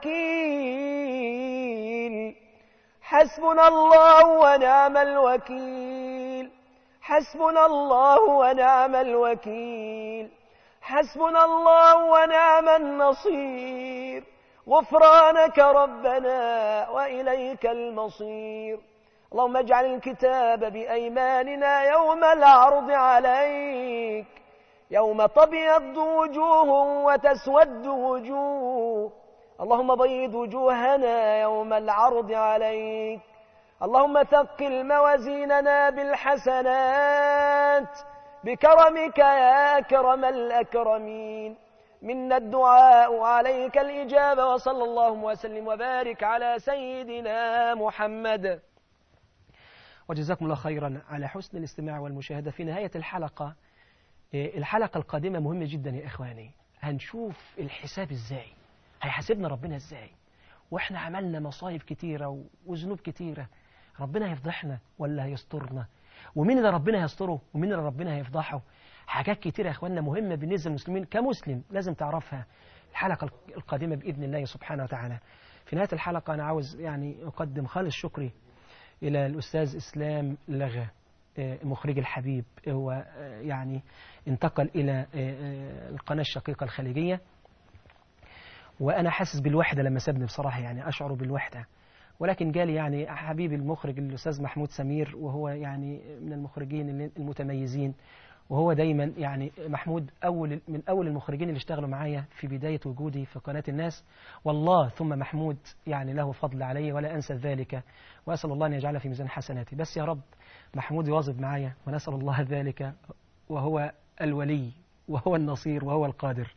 الوكيل حسبنا الله ونعم الوكيل حسبنا الله ونعم الوكيل حسبنا الله ونعم النصير غفرانك ربنا وإليك المصير اللهم اجعل الكتاب بأيماننا يوم العرض عليك يوم تبيض وجوه وتسود وجوه اللهم بيض وجوهنا يوم العرض عليك اللهم ثقل موازيننا بالحسنات بكرمك يا أكرم الأكرمين منا الدعاء عليك الإجابة وصلى الله وسلم وبارك على سيدنا محمد وجزاكم الله خيرا على حسن الاستماع والمشاهدة في نهاية الحلقة إيه، الحلقة القادمة مهمة جدا يا إخواني هنشوف الحساب إزاي هيحاسبنا ربنا إزاي وإحنا عملنا مصايب كتيرة و- وذنوب كتيرة ربنا هيفضحنا ولا هيسترنا ومين اللي ربنا هيستره ومين اللي ربنا هيفضحه حاجات كتيرة يا إخواننا مهمة بالنسبة للمسلمين كمسلم لازم تعرفها الحلقة القادمة بإذن الله سبحانه وتعالى في نهاية الحلقة أنا عاوز يعني أقدم خالص شكري إلى الأستاذ إسلام لغا آه، مخرج الحبيب هو آه، يعني انتقل إلى آه، آه، القناة الشقيقة الخليجية وأنا حاسس بالوحدة لما سابني بصراحة يعني أشعر بالوحدة ولكن جالي يعني حبيبي المخرج الأستاذ محمود سمير وهو يعني من المخرجين المتميزين وهو دايما يعني محمود أول من أول المخرجين اللي اشتغلوا معايا في بداية وجودي في قناة الناس والله ثم محمود يعني له فضل علي ولا أنسى ذلك وأسأل الله أن يجعله في ميزان حسناتي بس يا رب محمود يواظب معايا ونسأل الله ذلك وهو الولي وهو النصير وهو القادر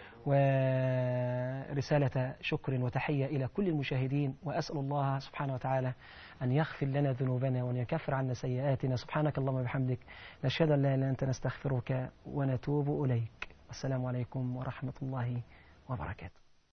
ورسالة شكر وتحية إلى كل المشاهدين وأسأل الله سبحانه وتعالى أن يغفر لنا ذنوبنا وأن يكفر عنا سيئاتنا سبحانك اللهم وبحمدك نشهد أن لا إله إلا أنت نستغفرك ونتوب إليك والسلام عليكم ورحمة الله وبركاته